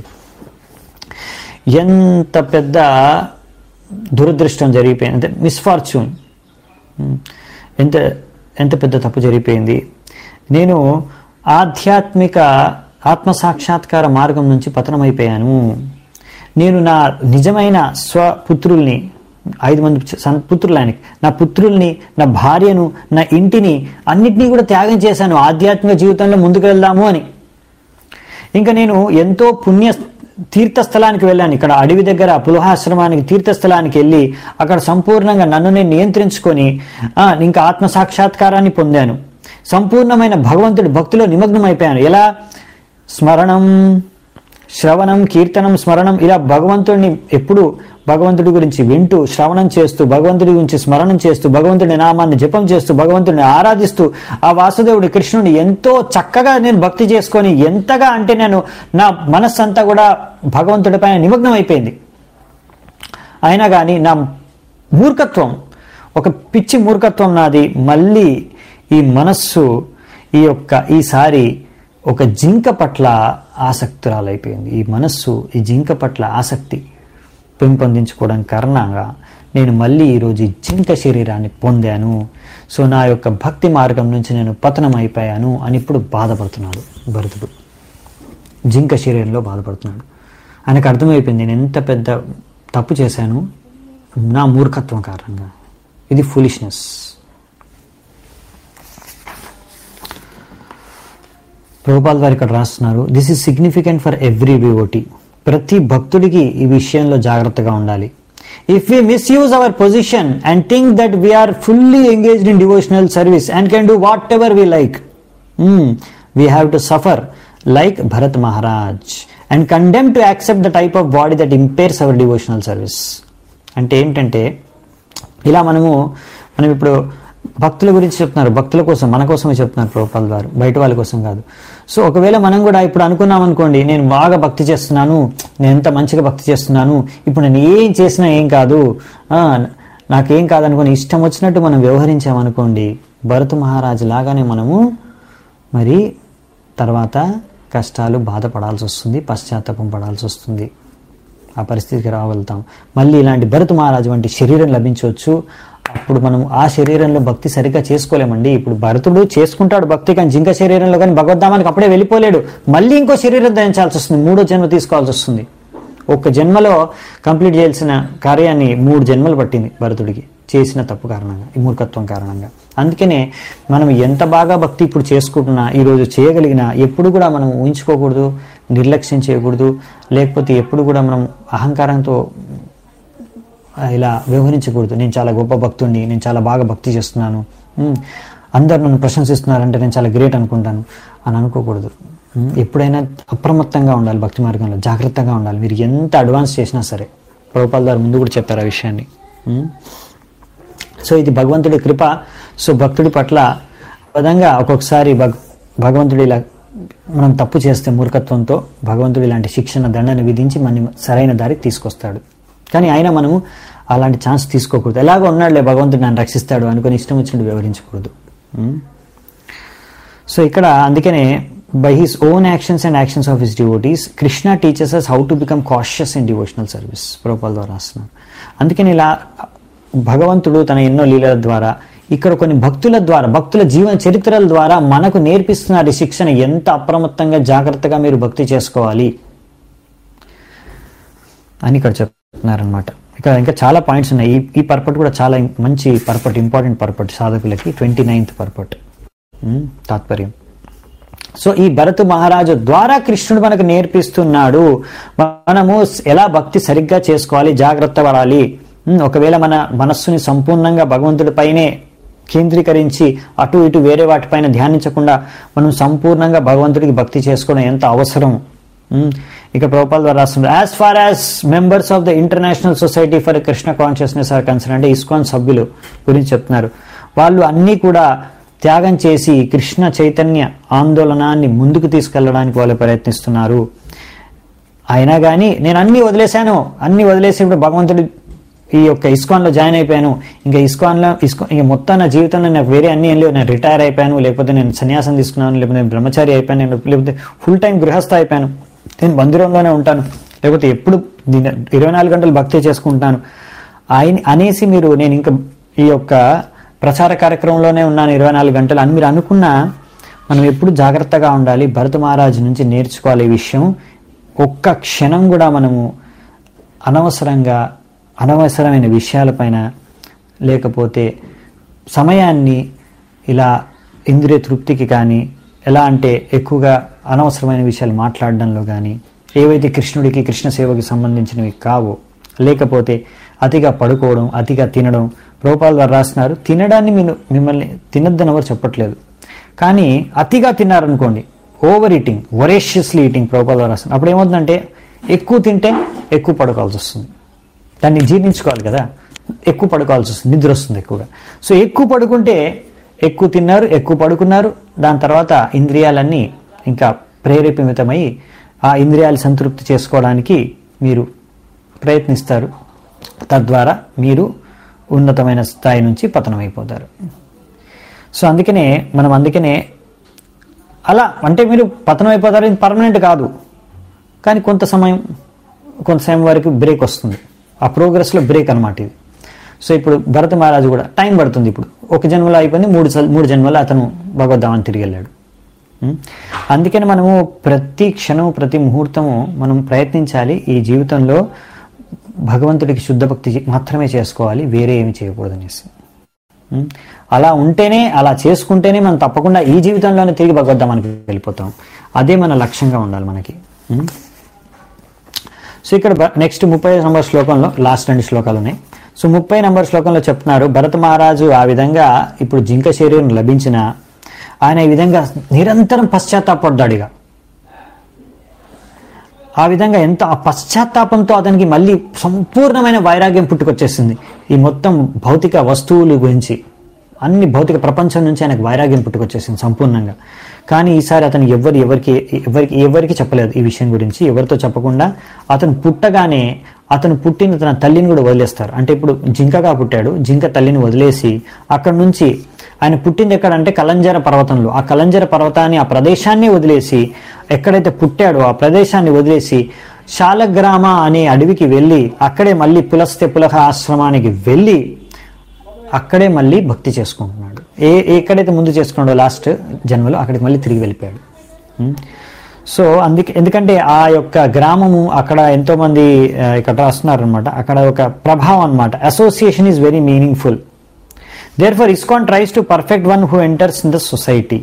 A: ఎంత పెద్ద దురదృష్టం జరిగిపోయింది అంటే మిస్ఫార్చ్యూన్ ఎంత ఎంత పెద్ద తప్పు జరిగిపోయింది నేను ఆధ్యాత్మిక ఆత్మ సాక్షాత్కార మార్గం నుంచి పతనమైపోయాను నేను నా నిజమైన స్వపుత్రుల్ని ఐదు మంది సన్ పుత్రులు ఆయనకి నా పుత్రుల్ని నా భార్యను నా ఇంటిని అన్నిటినీ కూడా త్యాగం చేశాను ఆధ్యాత్మిక జీవితంలో ముందుకు వెళ్దాము అని ఇంకా నేను ఎంతో పుణ్య తీర్థస్థలానికి వెళ్ళాను ఇక్కడ అడవి దగ్గర పులహాశ్రమానికి తీర్థస్థలానికి వెళ్ళి అక్కడ సంపూర్ణంగా నన్ను నేను నియంత్రించుకొని ఆ, ఇంకా ఆత్మ సాక్షాత్కారాన్ని పొందాను సంపూర్ణమైన భగవంతుడి భక్తిలో నిమగ్నమైపోయాను ఎలా స్మరణం శ్రవణం కీర్తనం స్మరణం ఇలా భగవంతుడిని ఎప్పుడు భగవంతుడి గురించి వింటూ శ్రవణం చేస్తూ భగవంతుడి గురించి స్మరణం చేస్తూ భగవంతుడి నామాన్ని జపం చేస్తూ భగవంతుడిని ఆరాధిస్తూ ఆ వాసుదేవుడి కృష్ణుని ఎంతో చక్కగా నేను భక్తి చేసుకొని ఎంతగా అంటే నేను నా మనస్సు అంతా కూడా భగవంతుడి పైన నిమగ్నం అయిపోయింది అయినా కానీ నా మూర్ఖత్వం ఒక పిచ్చి మూర్ఖత్వం నాది మళ్ళీ ఈ మనస్సు ఈ యొక్క ఈసారి ఒక జింక పట్ల ఆసక్తురాలైపోయింది ఈ మనస్సు ఈ జింక పట్ల ఆసక్తి పెంపొందించుకోవడం కారణంగా నేను మళ్ళీ ఈరోజు ఈ జింక శరీరాన్ని పొందాను సో నా యొక్క భక్తి మార్గం నుంచి నేను పతనం అయిపోయాను అని ఇప్పుడు బాధపడుతున్నాడు భరతుడు జింక శరీరంలో బాధపడుతున్నాడు ఆయనకు అర్థమైపోయింది నేను ఎంత పెద్ద తప్పు చేశాను నా మూర్ఖత్వం కారణంగా ఇది ఫులిష్నెస్ ప్రభుపాల్ వారు ఇక్కడ రాస్తున్నారు this is significant for every devotee ప్రతి భక్తుడికి ఈ విషయంలో జాగ్రత్తగా ఉండాలి if we misuse our position and think that we are fully engaged in devotional service and can do whatever we like we have to suffer like Bharat Maharaj and condemn to accept the type of body that impairs our devotional service అంటే ఏంటంటే ఇలా మనము మనం ఇప్పుడు భక్తుల గురించి చెప్తున్నారు భక్తుల కోసం మన కోసమే చెప్తున్నారు ప్రభుపాల్ గారు బయట వాళ్ళ కోసం కాదు సో ఒకవేళ మనం కూడా ఇప్పుడు అనుకున్నాం అనుకోండి నేను బాగా భక్తి చేస్తున్నాను నేను ఎంత మంచిగా భక్తి చేస్తున్నాను ఇప్పుడు నేను ఏం చేసినా ఏం కాదు ఆ, నాకేం కాదనుకుని ఇష్టం వచ్చినట్టు మనం వ్యవహరించామనుకోండి భరత్ మహారాజు లాగానే మనము మరి తర్వాత కష్టాలు బాధపడాల్సి వస్తుంది పశ్చాత్తాపం పడాల్సి వస్తుంది ఆ పరిస్థితికి రాగలుగుతాం మళ్ళీ ఇలాంటి భరత్ మహారాజు వంటి శరీరం లభించవచ్చు అప్పుడు మనం ఆ శరీరంలో భక్తి సరిగ్గా చేసుకోలేమండి ఇప్పుడు భరతుడు చేసుకుంటాడు భక్తి కానీ జింక శరీరంలో కానీ భగవద్ధామానికి అప్పుడే వెళ్ళిపోలేడు మళ్ళీ ఇంకో శరీరం ధరించాల్సి వస్తుంది మూడో జన్మ తీసుకోవాల్సి వస్తుంది ఒక్క జన్మలో కంప్లీట్ చేయాల్సిన కార్యాన్ని మూడు జన్మలు పట్టింది భరతుడికి చేసిన తప్పు కారణంగా ఈ మూర్ఖత్వం కారణంగా అందుకనే మనం ఎంత బాగా భక్తి ఇప్పుడు చేసుకుంటున్నా ఈరోజు చేయగలిగినా ఎప్పుడు కూడా మనం ఊహించుకోకూడదు నిర్లక్ష్యం చేయకూడదు లేకపోతే ఎప్పుడు కూడా మనం అహంకారంతో ఆ, ఇలా వ్యవహరించకూడదు నేను చాలా గొప్ప భక్తుడిని నేను చాలా బాగా భక్తి చేస్తున్నాను ఉమ్, అందరు నన్ను ప్రశంసిస్తున్నారంటే నేను చాలా గ్రేట్ అనుకుంటాను అని అనుకోకూడదు ఉమ్, ఎప్పుడైనా అప్రమత్తంగా ఉండాలి భక్తి మార్గంలో జాగ్రత్తగా ఉండాలి మీరు ఎంత అడ్వాన్స్ చేసినా సరే ప్రభుపాల్ గారు ముందు కూడా చెప్పారు ఆ విషయాన్ని ఉమ్. సో ఇది భగవంతుడి కృప సో భక్తుడి పట్ల ఆ విధంగా ఒక్కొక్కసారి భగ భగవంతుడు ఇలా మనం తప్పు చేస్తే మూర్ఖత్వంతో భగవంతుడు ఇలాంటి శిక్షణ దండను విధించి మన సరైన దారికి తీసుకొస్తాడు కానీ అయినా మనము అలాంటి ఛాన్స్ తీసుకోకూడదు ఎలాగో ఉన్నాడులే భగవంతుడు నన్ను రక్షిస్తాడు అనుకుని ఇష్టం వచ్చినట్టు వివరించకూడదు ఉమ్. సో ఇక్కడ అందుకనే by his own actions and actions of his devotees Krishna teaches us how to become cautious in devotional service Prabhupad ద్వారా రాస్తున్నారు అందుకని ఇలా భగవంతుడు తన ఎన్నో లీలల ద్వారా ఇక్కడ కొన్ని భక్తుల ద్వారా భక్తుల జీవన చరిత్రల ద్వారా మనకు నేర్పిస్తున్నారు ఈ శిక్షణ ఎంత అప్రమత్తంగా జాగ్రత్తగా మీరు భక్తి చేసుకోవాలి అని ఇక్కడ చెప్తున్నారనమాట ఇక్కడ ఇంకా చాలా పాయింట్స్ ఉన్నాయి ఈ ఈ పర్పట్ కూడా చాలా మంచి పర్పట్ ఇంపార్టెంట్ పర్పట్ సాధకులకి ట్వంటీ నైన్త్ పర్పట్ తాత్పర్యం సో ఈ భరత్ మహారాజు ద్వారా కృష్ణుడు మనకు నేర్పిస్తున్నాడు మనము ఎలా భక్తి సరిగ్గా చేసుకోవాలి జాగ్రత్త పడాలి ఉమ్, ఒకవేళ మన మనస్సుని సంపూర్ణంగా భగవంతుడిపైనే కేంద్రీకరించి అటు ఇటు వేరే వాటిపైన ధ్యానించకుండా మనం సంపూర్ణంగా భగవంతుడికి భక్తి చేసుకోవడం ఎంత అవసరం ఉమ్, ఇక ప్రభుపాల్ ద్వారా రాస్తున్నారు as far as members of the international society for Krishna consciousness are concern అంటే ఇస్కాన్ సభ్యులు గురించి చెప్తున్నారు వాళ్ళు అన్నీ కూడా త్యాగం చేసి కృష్ణ చైతన్య ఆందోళనాన్ని ముందుకు తీసుకెళ్ళడానికి వాళ్ళు ప్రయత్నిస్తున్నారు అయినా కానీ నేను అన్ని వదిలేశాను అన్ని వదిలేసి ఇప్పుడు భగవంతుడి ఈ యొక్క ఇస్కాన్లో జాయిన్ అయిపోయాను ఇంకా ఇస్కాన్లో ఇస్కో ఇంకా మొత్తం నా జీవితంలో నాకు వేరే అన్ని ఏం లేవు నేను రిటైర్ అయిపోయాను లేకపోతే నేను సన్యాసం తీసుకున్నాను లేకపోతే నేను బ్రహ్మచారి అయిపోయాను నేను లేకపోతే ఫుల్ టైం గృహస్థ అయిపోయాను నేను మందిరంలోనే ఉంటాను లేకపోతే ఎప్పుడు దీని ఇరవై నాలుగు గంటలు భక్తి చేసుకుంటాను ఆయన అనేసి మీరు నేను ఇంకా ఈ యొక్క ప్రచార కార్యక్రమంలోనే ఉన్నాను ఇరవై నాలుగు గంటలు అని మీరు అనుకున్నా మనం ఎప్పుడు జాగ్రత్తగా ఉండాలి భరత మహారాజు నుంచి నేర్చుకోవాలి ఈ విషయం ఒక్క క్షణం కూడా మనము అనవసరంగా అనవసరమైన విషయాలపైన లేకపోతే సమయాన్ని ఇలా ఇంద్రియ తృప్తికి కానీ ఎలా అంటే ఎక్కువగా అనవసరమైన విషయాలు మాట్లాడడంలో కానీ ఏవైతే కృష్ణుడికి కృష్ణ సేవకి సంబంధించినవి కావో లేకపోతే అతిగా పడుకోవడం అతిగా తినడం ప్రభుపాల్ వారు రాస్తున్నారు తినడాన్ని మీరు మిమ్మల్ని తినద్దని ఎవరు చెప్పట్లేదు కానీ అతిగా తిన్నారనుకోండి overeating voraciously eating Prabhupad వారు రాస్తున్నారు అప్పుడు ఏమవుతుందంటే ఎక్కువ తింటే ఎక్కువ పడుకోవాల్సి వస్తుంది దాన్ని జీర్ణించుకోవాలి కదా ఎక్కువ పడుకోవాల్సి వస్తుంది నిద్ర వస్తుంది ఎక్కువగా సో ఎక్కువ పడుకుంటే ఎక్కువ తిన్నారు ఎక్కువ పడుకున్నారు దాని తర్వాత ఇంద్రియాలన్నీ ఇంకా ప్రేరేపితమై ఆ ఇంద్రియాలు సంతృప్తి చేసుకోవడానికి మీరు ప్రయత్నిస్తారు తద్వారా మీరు ఉన్నతమైన స్థాయి నుంచి పతనమైపోతారు సో అందుకనే మనం అందుకనే అలా అంటే మీరు పతనం అయిపోతారు ఇది పర్మనెంట్ కాదు కానీ కొంత సమయం కొంత సమయం వరకు బ్రేక్ వస్తుంది ఆ ప్రోగ్రెస్లో బ్రేక్ అనమాట ఇది సో ఇప్పుడు భరత మహారాజు కూడా టైం పడుతుంది ఇప్పుడు ఒక జన్మలో అయిపోయింది మూడు సల్- మూడు జన్మలో అతను భగవద్ధామాన్ని తిరిగి వెళ్ళాడు ఉం? అందుకని మనము ప్రతి క్షణం ప్రతి ముహూర్తము మనం ప్రయత్నించాలి ఈ జీవితంలో భగవంతుడికి శుద్ధ భక్తి చే- మాత్రమే చేసుకోవాలి వేరే ఏమి చేయకూడదు అనేసి ఉం? అలా ఉంటేనే అలా చేసుకుంటేనే మనం తప్పకుండా ఈ జీవితంలోనే తిరిగి భగవద్ధామానికి వెళ్ళిపోతాం అదే మన లక్ష్యంగా ఉండాలి మనకి ఉం? సో ఇక్కడ నెక్స్ట్ ముప్పై నంబర్ శ్లోకంలో లాస్ట్ రెండు శ్లోకాలు ఉన్నాయి సో ముప్పై నంబర్ శ్లోకంలో చెప్తున్నారు భరత మహారాజు ఆ విధంగా ఇప్పుడు జింక శరీరం లభించిన ఆయన ఈ విధంగా నిరంతరం పశ్చాత్తాపడ్డాడు ఇక ఆ విధంగా ఎంత ఆ పశ్చాత్తాపంతో అతనికి మళ్ళీ సంపూర్ణమైన వైరాగ్యం పుట్టుకొచ్చేసింది ఈ మొత్తం భౌతిక వస్తువుల గురించి అన్ని భౌతిక ప్రపంచం నుంచి ఆయనకు వైరాగ్యం పుట్టుకొచ్చేసింది సంపూర్ణంగా కానీ ఈసారి అతను ఎవరు ఎవరికి ఎవరికి ఎవరికి చెప్పలేదు ఈ విషయం గురించి ఎవరితో చెప్పకుండా అతను పుట్టగానే అతను పుట్టిన తన తల్లిని కూడా వదిలేస్తారు అంటే ఇప్పుడు జింకగా పుట్టాడు జింక తల్లిని వదిలేసి అక్కడ నుంచి ఆయన పుట్టింది ఎక్కడంటే కలంజర పర్వతంలో ఆ కలంజర పర్వతాన్ని ఆ ప్రదేశాన్ని వదిలేసి ఎక్కడైతే పుట్టాడో ఆ ప్రదేశాన్ని వదిలేసి శాలగ్రామ అనే అడవికి వెళ్ళి అక్కడే మళ్ళీ పులస్తే పులహ ఆశ్రమానికి వెళ్ళి అక్కడే మళ్ళీ భక్తి చేసుకుంటున్నాడు ఏ ఎక్కడైతే ముందు చేసుకున్నాడో లాస్ట్ జన్మలో అక్కడికి మళ్ళీ తిరిగి వెళ్ళిపోయాడు ఉం? సో అందుకే ఎందుకంటే ఆ యొక్క గ్రామము అక్కడ ఎంతో మంది ఆ, ఇక్కడ రాస్తున్నారు అనమాట అక్కడ ఒక ప్రభావం అనమాట association is very meaningful there for ISKCON tries to perfect one who enters in the society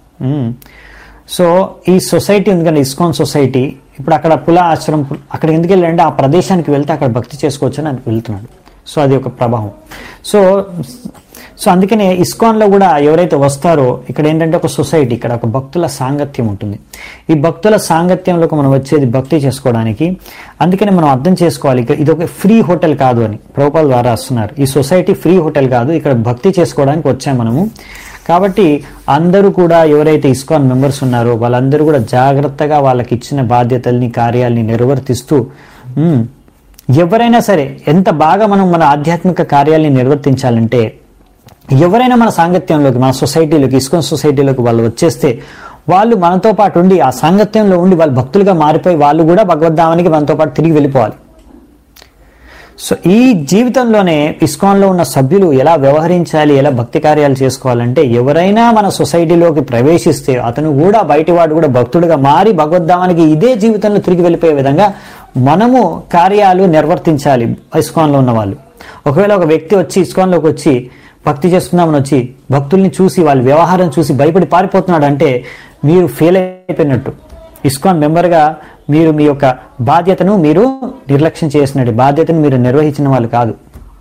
A: so ఈ సొసైటీ ఎందుకంటే ఇస్కాన్ సొసైటీ ఇప్పుడు అక్కడ పుల ఆశ్రమం అక్కడ ఎందుకు వెళ్ళాడంటే ఆ ప్రదేశానికి వెళ్తే అక్కడ భక్తి చేసుకోవచ్చు అని ఆయన వెళ్తున్నాడు సో అది ఒక ప్రభావం సో సో అందుకనే ఇస్కాన్లో కూడా ఎవరైతే వస్తారో ఇక్కడ ఏంటంటే ఒక సొసైటీ ఇక్కడ ఒక భక్తుల సాంగత్యం ఉంటుంది ఈ భక్తుల సాంగత్యంలోకి మనం వచ్చేది భక్తి చేసుకోవడానికి అందుకనే మనం అర్థం చేసుకోవాలి ఇక ఇది ఒక ఫ్రీ హోటల్ కాదు అని ప్రభుపాల్ ద్వారా వస్తున్నారు ఈ సొసైటీ ఫ్రీ హోటల్ కాదు ఇక్కడ భక్తి చేసుకోవడానికి వచ్చాం మనము కాబట్టి అందరూ కూడా ఎవరైతే ఇస్కాన్ మెంబర్స్ ఉన్నారో వాళ్ళందరూ కూడా జాగ్రత్తగా వాళ్ళకి ఇచ్చిన బాధ్యతల్ని కార్యాలని నిర్వర్తిస్తూ ఉమ్, ఎవరైనా సరే ఎంత బాగా మనం మన ఆధ్యాత్మిక కార్యాలని నిర్వర్తించాలంటే ఎవరైనా మన సాంగత్యంలోకి మన సొసైటీలోకి ఇస్కాన్ సొసైటీలోకి వాళ్ళు వచ్చేస్తే వాళ్ళు మనతో పాటు ఉండి ఆ సాంగత్యంలో ఉండి వాళ్ళు భక్తులుగా మారిపోయి వాళ్ళు కూడా భగవద్ధామానికి మనతో పాటు తిరిగి వెళ్ళిపోవాలి సో ఈ జీవితంలోనే ఇస్కాన్లో ఉన్న సభ్యులు ఎలా వ్యవహరించాలి ఎలా భక్తి కార్యాలు చేసుకోవాలంటే ఎవరైనా మన సొసైటీలోకి ప్రవేశిస్తే అతను కూడా బయటివాడు కూడా భక్తుడిగా మారి భగవద్ధామానికి ఇదే జీవితంలో తిరిగి వెళ్ళిపోయే విధంగా మనము కార్యాలు నిర్వర్తించాలి ఇస్కాన్లో ఉన్న వాళ్ళు ఒకవేళ ఒక వ్యక్తి వచ్చి ఇస్కాన్లోకి వచ్చి భక్తి చేసుకుందామని వచ్చి భక్తుల్ని చూసి వాళ్ళ వ్యవహారం చూసి భయపడి పారిపోతున్నాడు అంటే మీరు ఫెయిల్ అయిపోయినట్టు ఇస్కాన్ మెంబర్గా మీరు మీ యొక్క బాధ్యతను మీరు నిర్లక్ష్యం చేసినట్టు బాధ్యతను మీరు నిర్వహించిన వాళ్ళు కాదు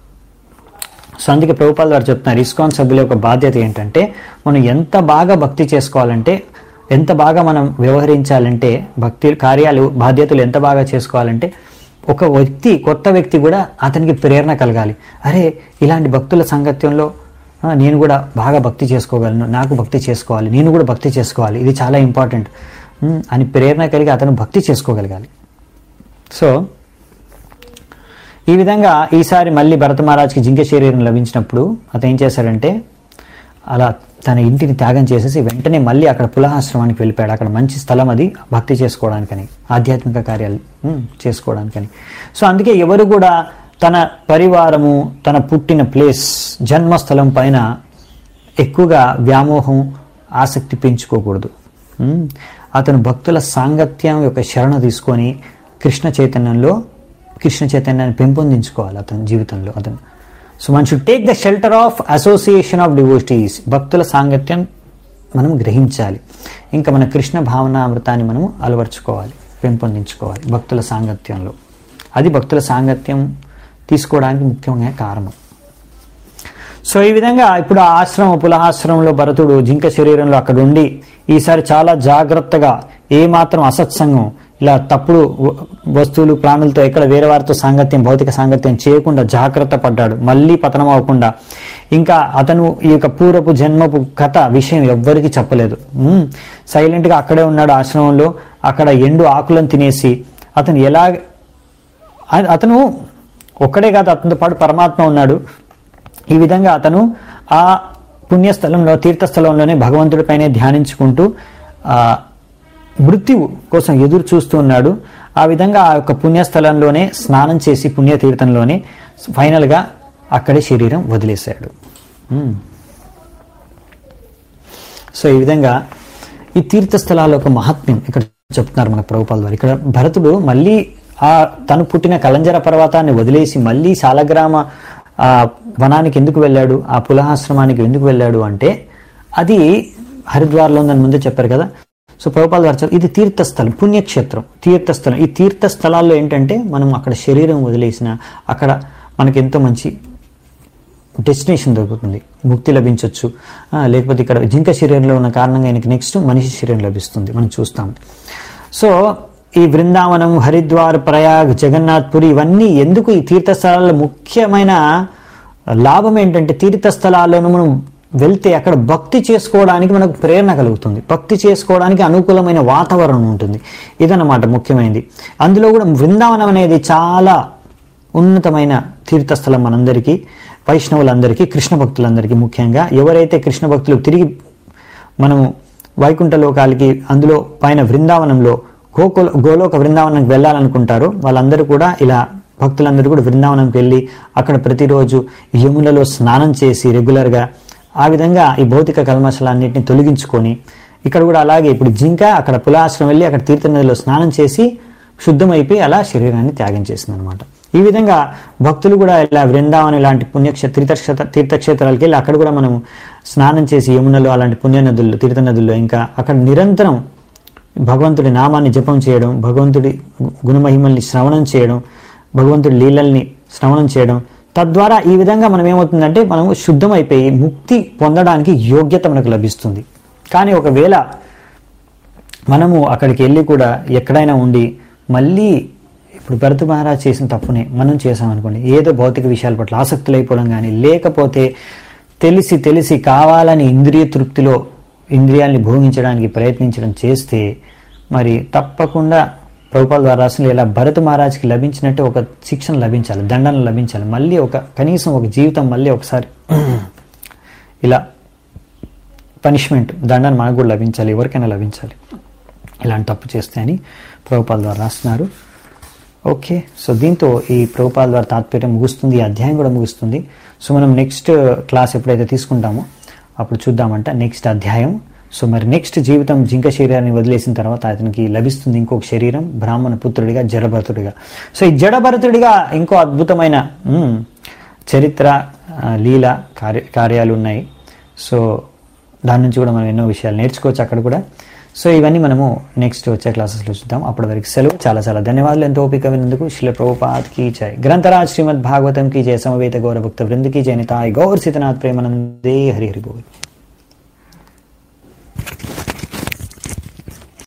A: సో అందుకే ప్రభుపాల్ గారు చెప్తున్నారు ఇస్కాన్ సభ్యుల యొక్క బాధ్యత ఏంటంటే మనం ఎంత బాగా భక్తి చేసుకోవాలంటే ఎంత బాగా మనం వ్యవహరించాలంటే భక్తి కార్యాలు బాధ్యతలు ఎంత బాగా చేసుకోవాలంటే ఒక వ్యక్తి కొత్త వ్యక్తి కూడా అతనికి ప్రేరణ కలగాలి అరే ఇలాంటి భక్తుల సంగత్యంలో ఆ, నేను కూడా బాగా భక్తి చేసుకోగలను నాకు భక్తి చేసుకోవాలి నేను కూడా భక్తి చేసుకోవాలి ఇది చాలా ఇంపార్టెంట్ ఉమ్, అని ప్రేరణ కలిగి అతను భక్తి చేసుకోగలగాలి సో ఈ విధంగా ఈసారి మళ్ళీ భరత మహారాజ్కి జింక శరీరం లభించినప్పుడు అతను ఏం చేశాడంటే అలా తన ఇంటిని త్యాగం చేసేసి వెంటనే మళ్ళీ అక్కడ పులహాశ్రమానికి వెళ్ళిపోయాడు అక్కడ మంచి స్థలం అది భక్తి చేసుకోవడానికని ఆధ్యాత్మిక కార్యాలు ఉమ్, చేసుకోవడానికని సో అందుకే ఎవరు కూడా తన పరివారము తన పుట్టిన ప్లేస్ జన్మస్థలం పైన ఎక్కువగా వ్యామోహం ఆసక్తి పెంచుకోకూడదు ఉమ్, అతను భక్తుల సాంగత్యం యొక్క శరణ తీసుకొని కృష్ణ చైతన్యంలో కృష్ణ చైతన్యాన్ని పెంపొందించుకోవాలి అతని జీవితంలో అతను so one should take the shelter of association of devotees భక్తుల సాంగత్యం మనం గ్రహించాలి ఇంకా మన కృష్ణ భావన అమృతాన్ని మనము అలవర్చుకోవాలి పెంపొందించుకోవాలి భక్తుల సాంగత్యంలో అది భక్తుల సాంగత్యం తీసుకోవడానికి ముఖ్యమైన కారణం సో ఈ విధంగా ఇప్పుడు ఆ ఆశ్రమం పులహాశ్రమంలో భరతుడు జింక శరీరంలో అక్కడ ఉండి ఈసారి చాలా జాగ్రత్తగా ఏ మాత్రం అసత్సంగం ఇలా తప్పుడు వ- వస్తువులు ప్రాణులతో ఎక్కడ వేరే వారితో సాంగత్యం భౌతిక సాంగత్యం చేయకుండా జాగ్రత్త పడ్డాడు మళ్ళీ పతనం అవ్వకుండా ఇంకా అతను ఈ యొక్క పూర్వపు జన్మపు కథ విషయం ఎవ్వరికీ చెప్పలేదు ఉమ్, సైలెంట్ గా అక్కడే ఉన్నాడు ఆశ్రమంలో అక్కడ ఎండు ఆకులను తినేసి అతను ఎలా అ- అతను ఒక్కడే కాదు అతనితో పాటు పరమాత్మ ఉన్నాడు ఈ విధంగా అతను ఆ పుణ్యస్థలంలో తీర్థస్థలంలోనే భగవంతుడిపైనే ధ్యానించుకుంటూ ఆ మృత్యువు కోసం ఎదురు చూస్తూ ఉన్నాడు ఆ విధంగా ఆ యొక్క పుణ్యస్థలంలోనే స్నానం చేసి పుణ్యతీర్థంలోనే ఫైనల్గా అక్కడే శరీరం వదిలేశాడు ఉమ్. సో ఈ విధంగా ఈ తీర్థస్థలాల యొక్క మహాత్మ్యం ఇక్కడ చెప్తున్నారు మన ప్రభుపాల ద్వారా ఇక్కడ భరతుడు మళ్ళీ ఆ తను పుట్టిన కలంజర పర్వతాన్ని వదిలేసి మళ్ళీ శాలగ్రామ ఆ వనానికి ఎందుకు వెళ్ళాడు ఆ పులహాశ్రమానికి ఎందుకు వెళ్ళాడు అంటే అది హరిద్వార్లో ఉందని ముందే చెప్పారు కదా సో ప్రభుపాల గారు చెప్పారు, ఇది తీర్థస్థలం పుణ్యక్షేత్రం తీర్థస్థలం ఈ తీర్థస్థలాల్లో ఏంటంటే మనం అక్కడ శరీరం వదిలేసిన అక్కడ మనకి ఎంతో మంచి డెస్టినేషన్ దొరుకుతుంది ముక్తి లభించవచ్చు ఆ, లేకపోతే ఇక్కడ జింక శరీరంలో ఉన్న కారణంగా ఆయనకి నెక్స్ట్ మనిషి శరీరం లభిస్తుంది మనం చూస్తాం సో ఈ బృందావనం హరిద్వార్ ప్రయాగ్ జగన్నాథ్పురి ఇవన్నీ ఎందుకు ఈ తీర్థస్థలాల్లో ముఖ్యమైన లాభం ఏంటంటే తీర్థస్థలాల్లోనూ మనం వెళ్తే అక్కడ భక్తి చేసుకోవడానికి మనకు ప్రేరణ కలుగుతుంది భక్తి చేసుకోవడానికి అనుకూలమైన వాతావరణం ఉంటుంది ఇదన్నమాట ముఖ్యమైనది అందులో కూడా బృందావనం అనేది చాలా ఉన్నతమైన తీర్థస్థలం మనందరికీ వైష్ణవులందరికీ కృష్ణ భక్తులందరికీ ముఖ్యంగా ఎవరైతే కృష్ణ భక్తులు తిరిగి మనము వైకుంఠ లోకాలకి అందులో పైన బృందావనంలో గోకుల గోలోక బృందావనంకి వెళ్ళాలనుకుంటారో వాళ్ళందరూ కూడా ఇలా భక్తులందరూ కూడా బృందావనంకి వెళ్ళి అక్కడ ప్రతిరోజు యములలో స్నానం చేసి రెగ్యులర్గా ఆ విధంగా ఈ భౌతిక కల్మషాలన్నింటినీ తొలగించుకొని ఇక్కడ కూడా అలాగే ఇప్పుడు జింక అక్కడ పులాశ్రమం వెళ్ళి అక్కడ తీర్థ నదిలో స్నానం చేసి శుద్ధమైపోయి అలా శరీరాన్ని త్యాగం చేసింది అనమాట ఈ విధంగా భక్తులు కూడా ఇలా బృందావనం ఇలాంటి పుణ్యక్షేత్ర తీర్థక్షేత్ర తీర్థక్షేత్రాలకి వెళ్ళి అక్కడ కూడా మనం స్నానం చేసి యమునలో అలాంటి పుణ్య నదుల్లో తీర్థ నదుల్లో ఇంకా అక్కడ నిరంతరం భగవంతుడి నామాన్ని జపం చేయడం భగవంతుడి గు- గుణమహిమల్ని శ్రవణం చేయడం భగవంతుడి లీలల్ని శ్రవణం చేయడం తద్వారా ఈ విధంగా మనం ఏమవుతుందంటే మనం శుద్ధమైపోయి ముక్తి పొందడానికి యోగ్యత మనకు లభిస్తుంది కానీ ఒకవేళ మనము అక్కడికి వెళ్ళి కూడా ఎక్కడైనా ఉండి మళ్ళీ ఇప్పుడు భరత మహారాజ్ చేసిన తప్పునే మనం చేసామనుకోండి ఏదో భౌతిక విషయాల పట్ల ఆసక్తులైపోవడం కానీ లేకపోతే తెలిసి తెలిసి కావాలని ఇంద్రియ తృప్తిలో ఇంద్రియాల్ని భోగించడానికి ప్రయత్నించడం చేస్తే మరి తప్పకుండా ప్రభుపాల ద్వారా రాసిన ఇలా భరత మహారాజ్కి లభించినట్టు ఒక శిక్షణ లభించాలి దండన లభించాలి మళ్ళీ ఒక కనీసం ఒక జీవితం మళ్ళీ ఒకసారి ఇలా పనిష్మెంట్ దండన మనకు కూడా లభించాలి ఎవరికైనా లభించాలి ఇలాంటి తప్పు చేస్తే అని ప్రభుపాల ద్వారా రాస్తున్నారు ఓకే సో దీంతో ఈ ప్రభుపాల ద్వారా తాత్పర్యం ముగుస్తుంది ఈ అధ్యాయం కూడా ముగుస్తుంది సో మనం నెక్స్ట్ క్లాస్ ఎప్పుడైతే తీసుకుంటామో అప్పుడు చూద్దామంట నెక్స్ట్ అధ్యాయం సో మరి నెక్స్ట్ జీవితం జింక శరీరాన్ని వదిలేసిన తర్వాత అతనికి లభిస్తుంది ఇంకొక శరీరం బ్రాహ్మణ పుత్రుడిగా జడభరతుడిగా సో ఈ జడభరతుడిగా ఇంకో అద్భుతమైన మ్, చరిత్ర ఆ, లీల కార్య కార్యాలు ఉన్నాయి సో దాని నుంచి కూడా మనం ఎన్నో విషయాలు నేర్చుకోవచ్చు అక్కడ కూడా సో ఇవన్నీ మనము నెక్స్ట్ వచ్చే క్లాసెస్లో చూద్దాం అప్పటి వరకు సెలవు చాలా చాలా ధన్యవాదాలు ఎంతో ఓపిక వినందుకు శిల ప్రభుపాద్ की जय ग्रंथराज श्रीमद् भागवतम की जय समवेत गौरभक्त वृंद की जय निताय गौर सीतनाथ प्रेमानंदे हरि हरि बोल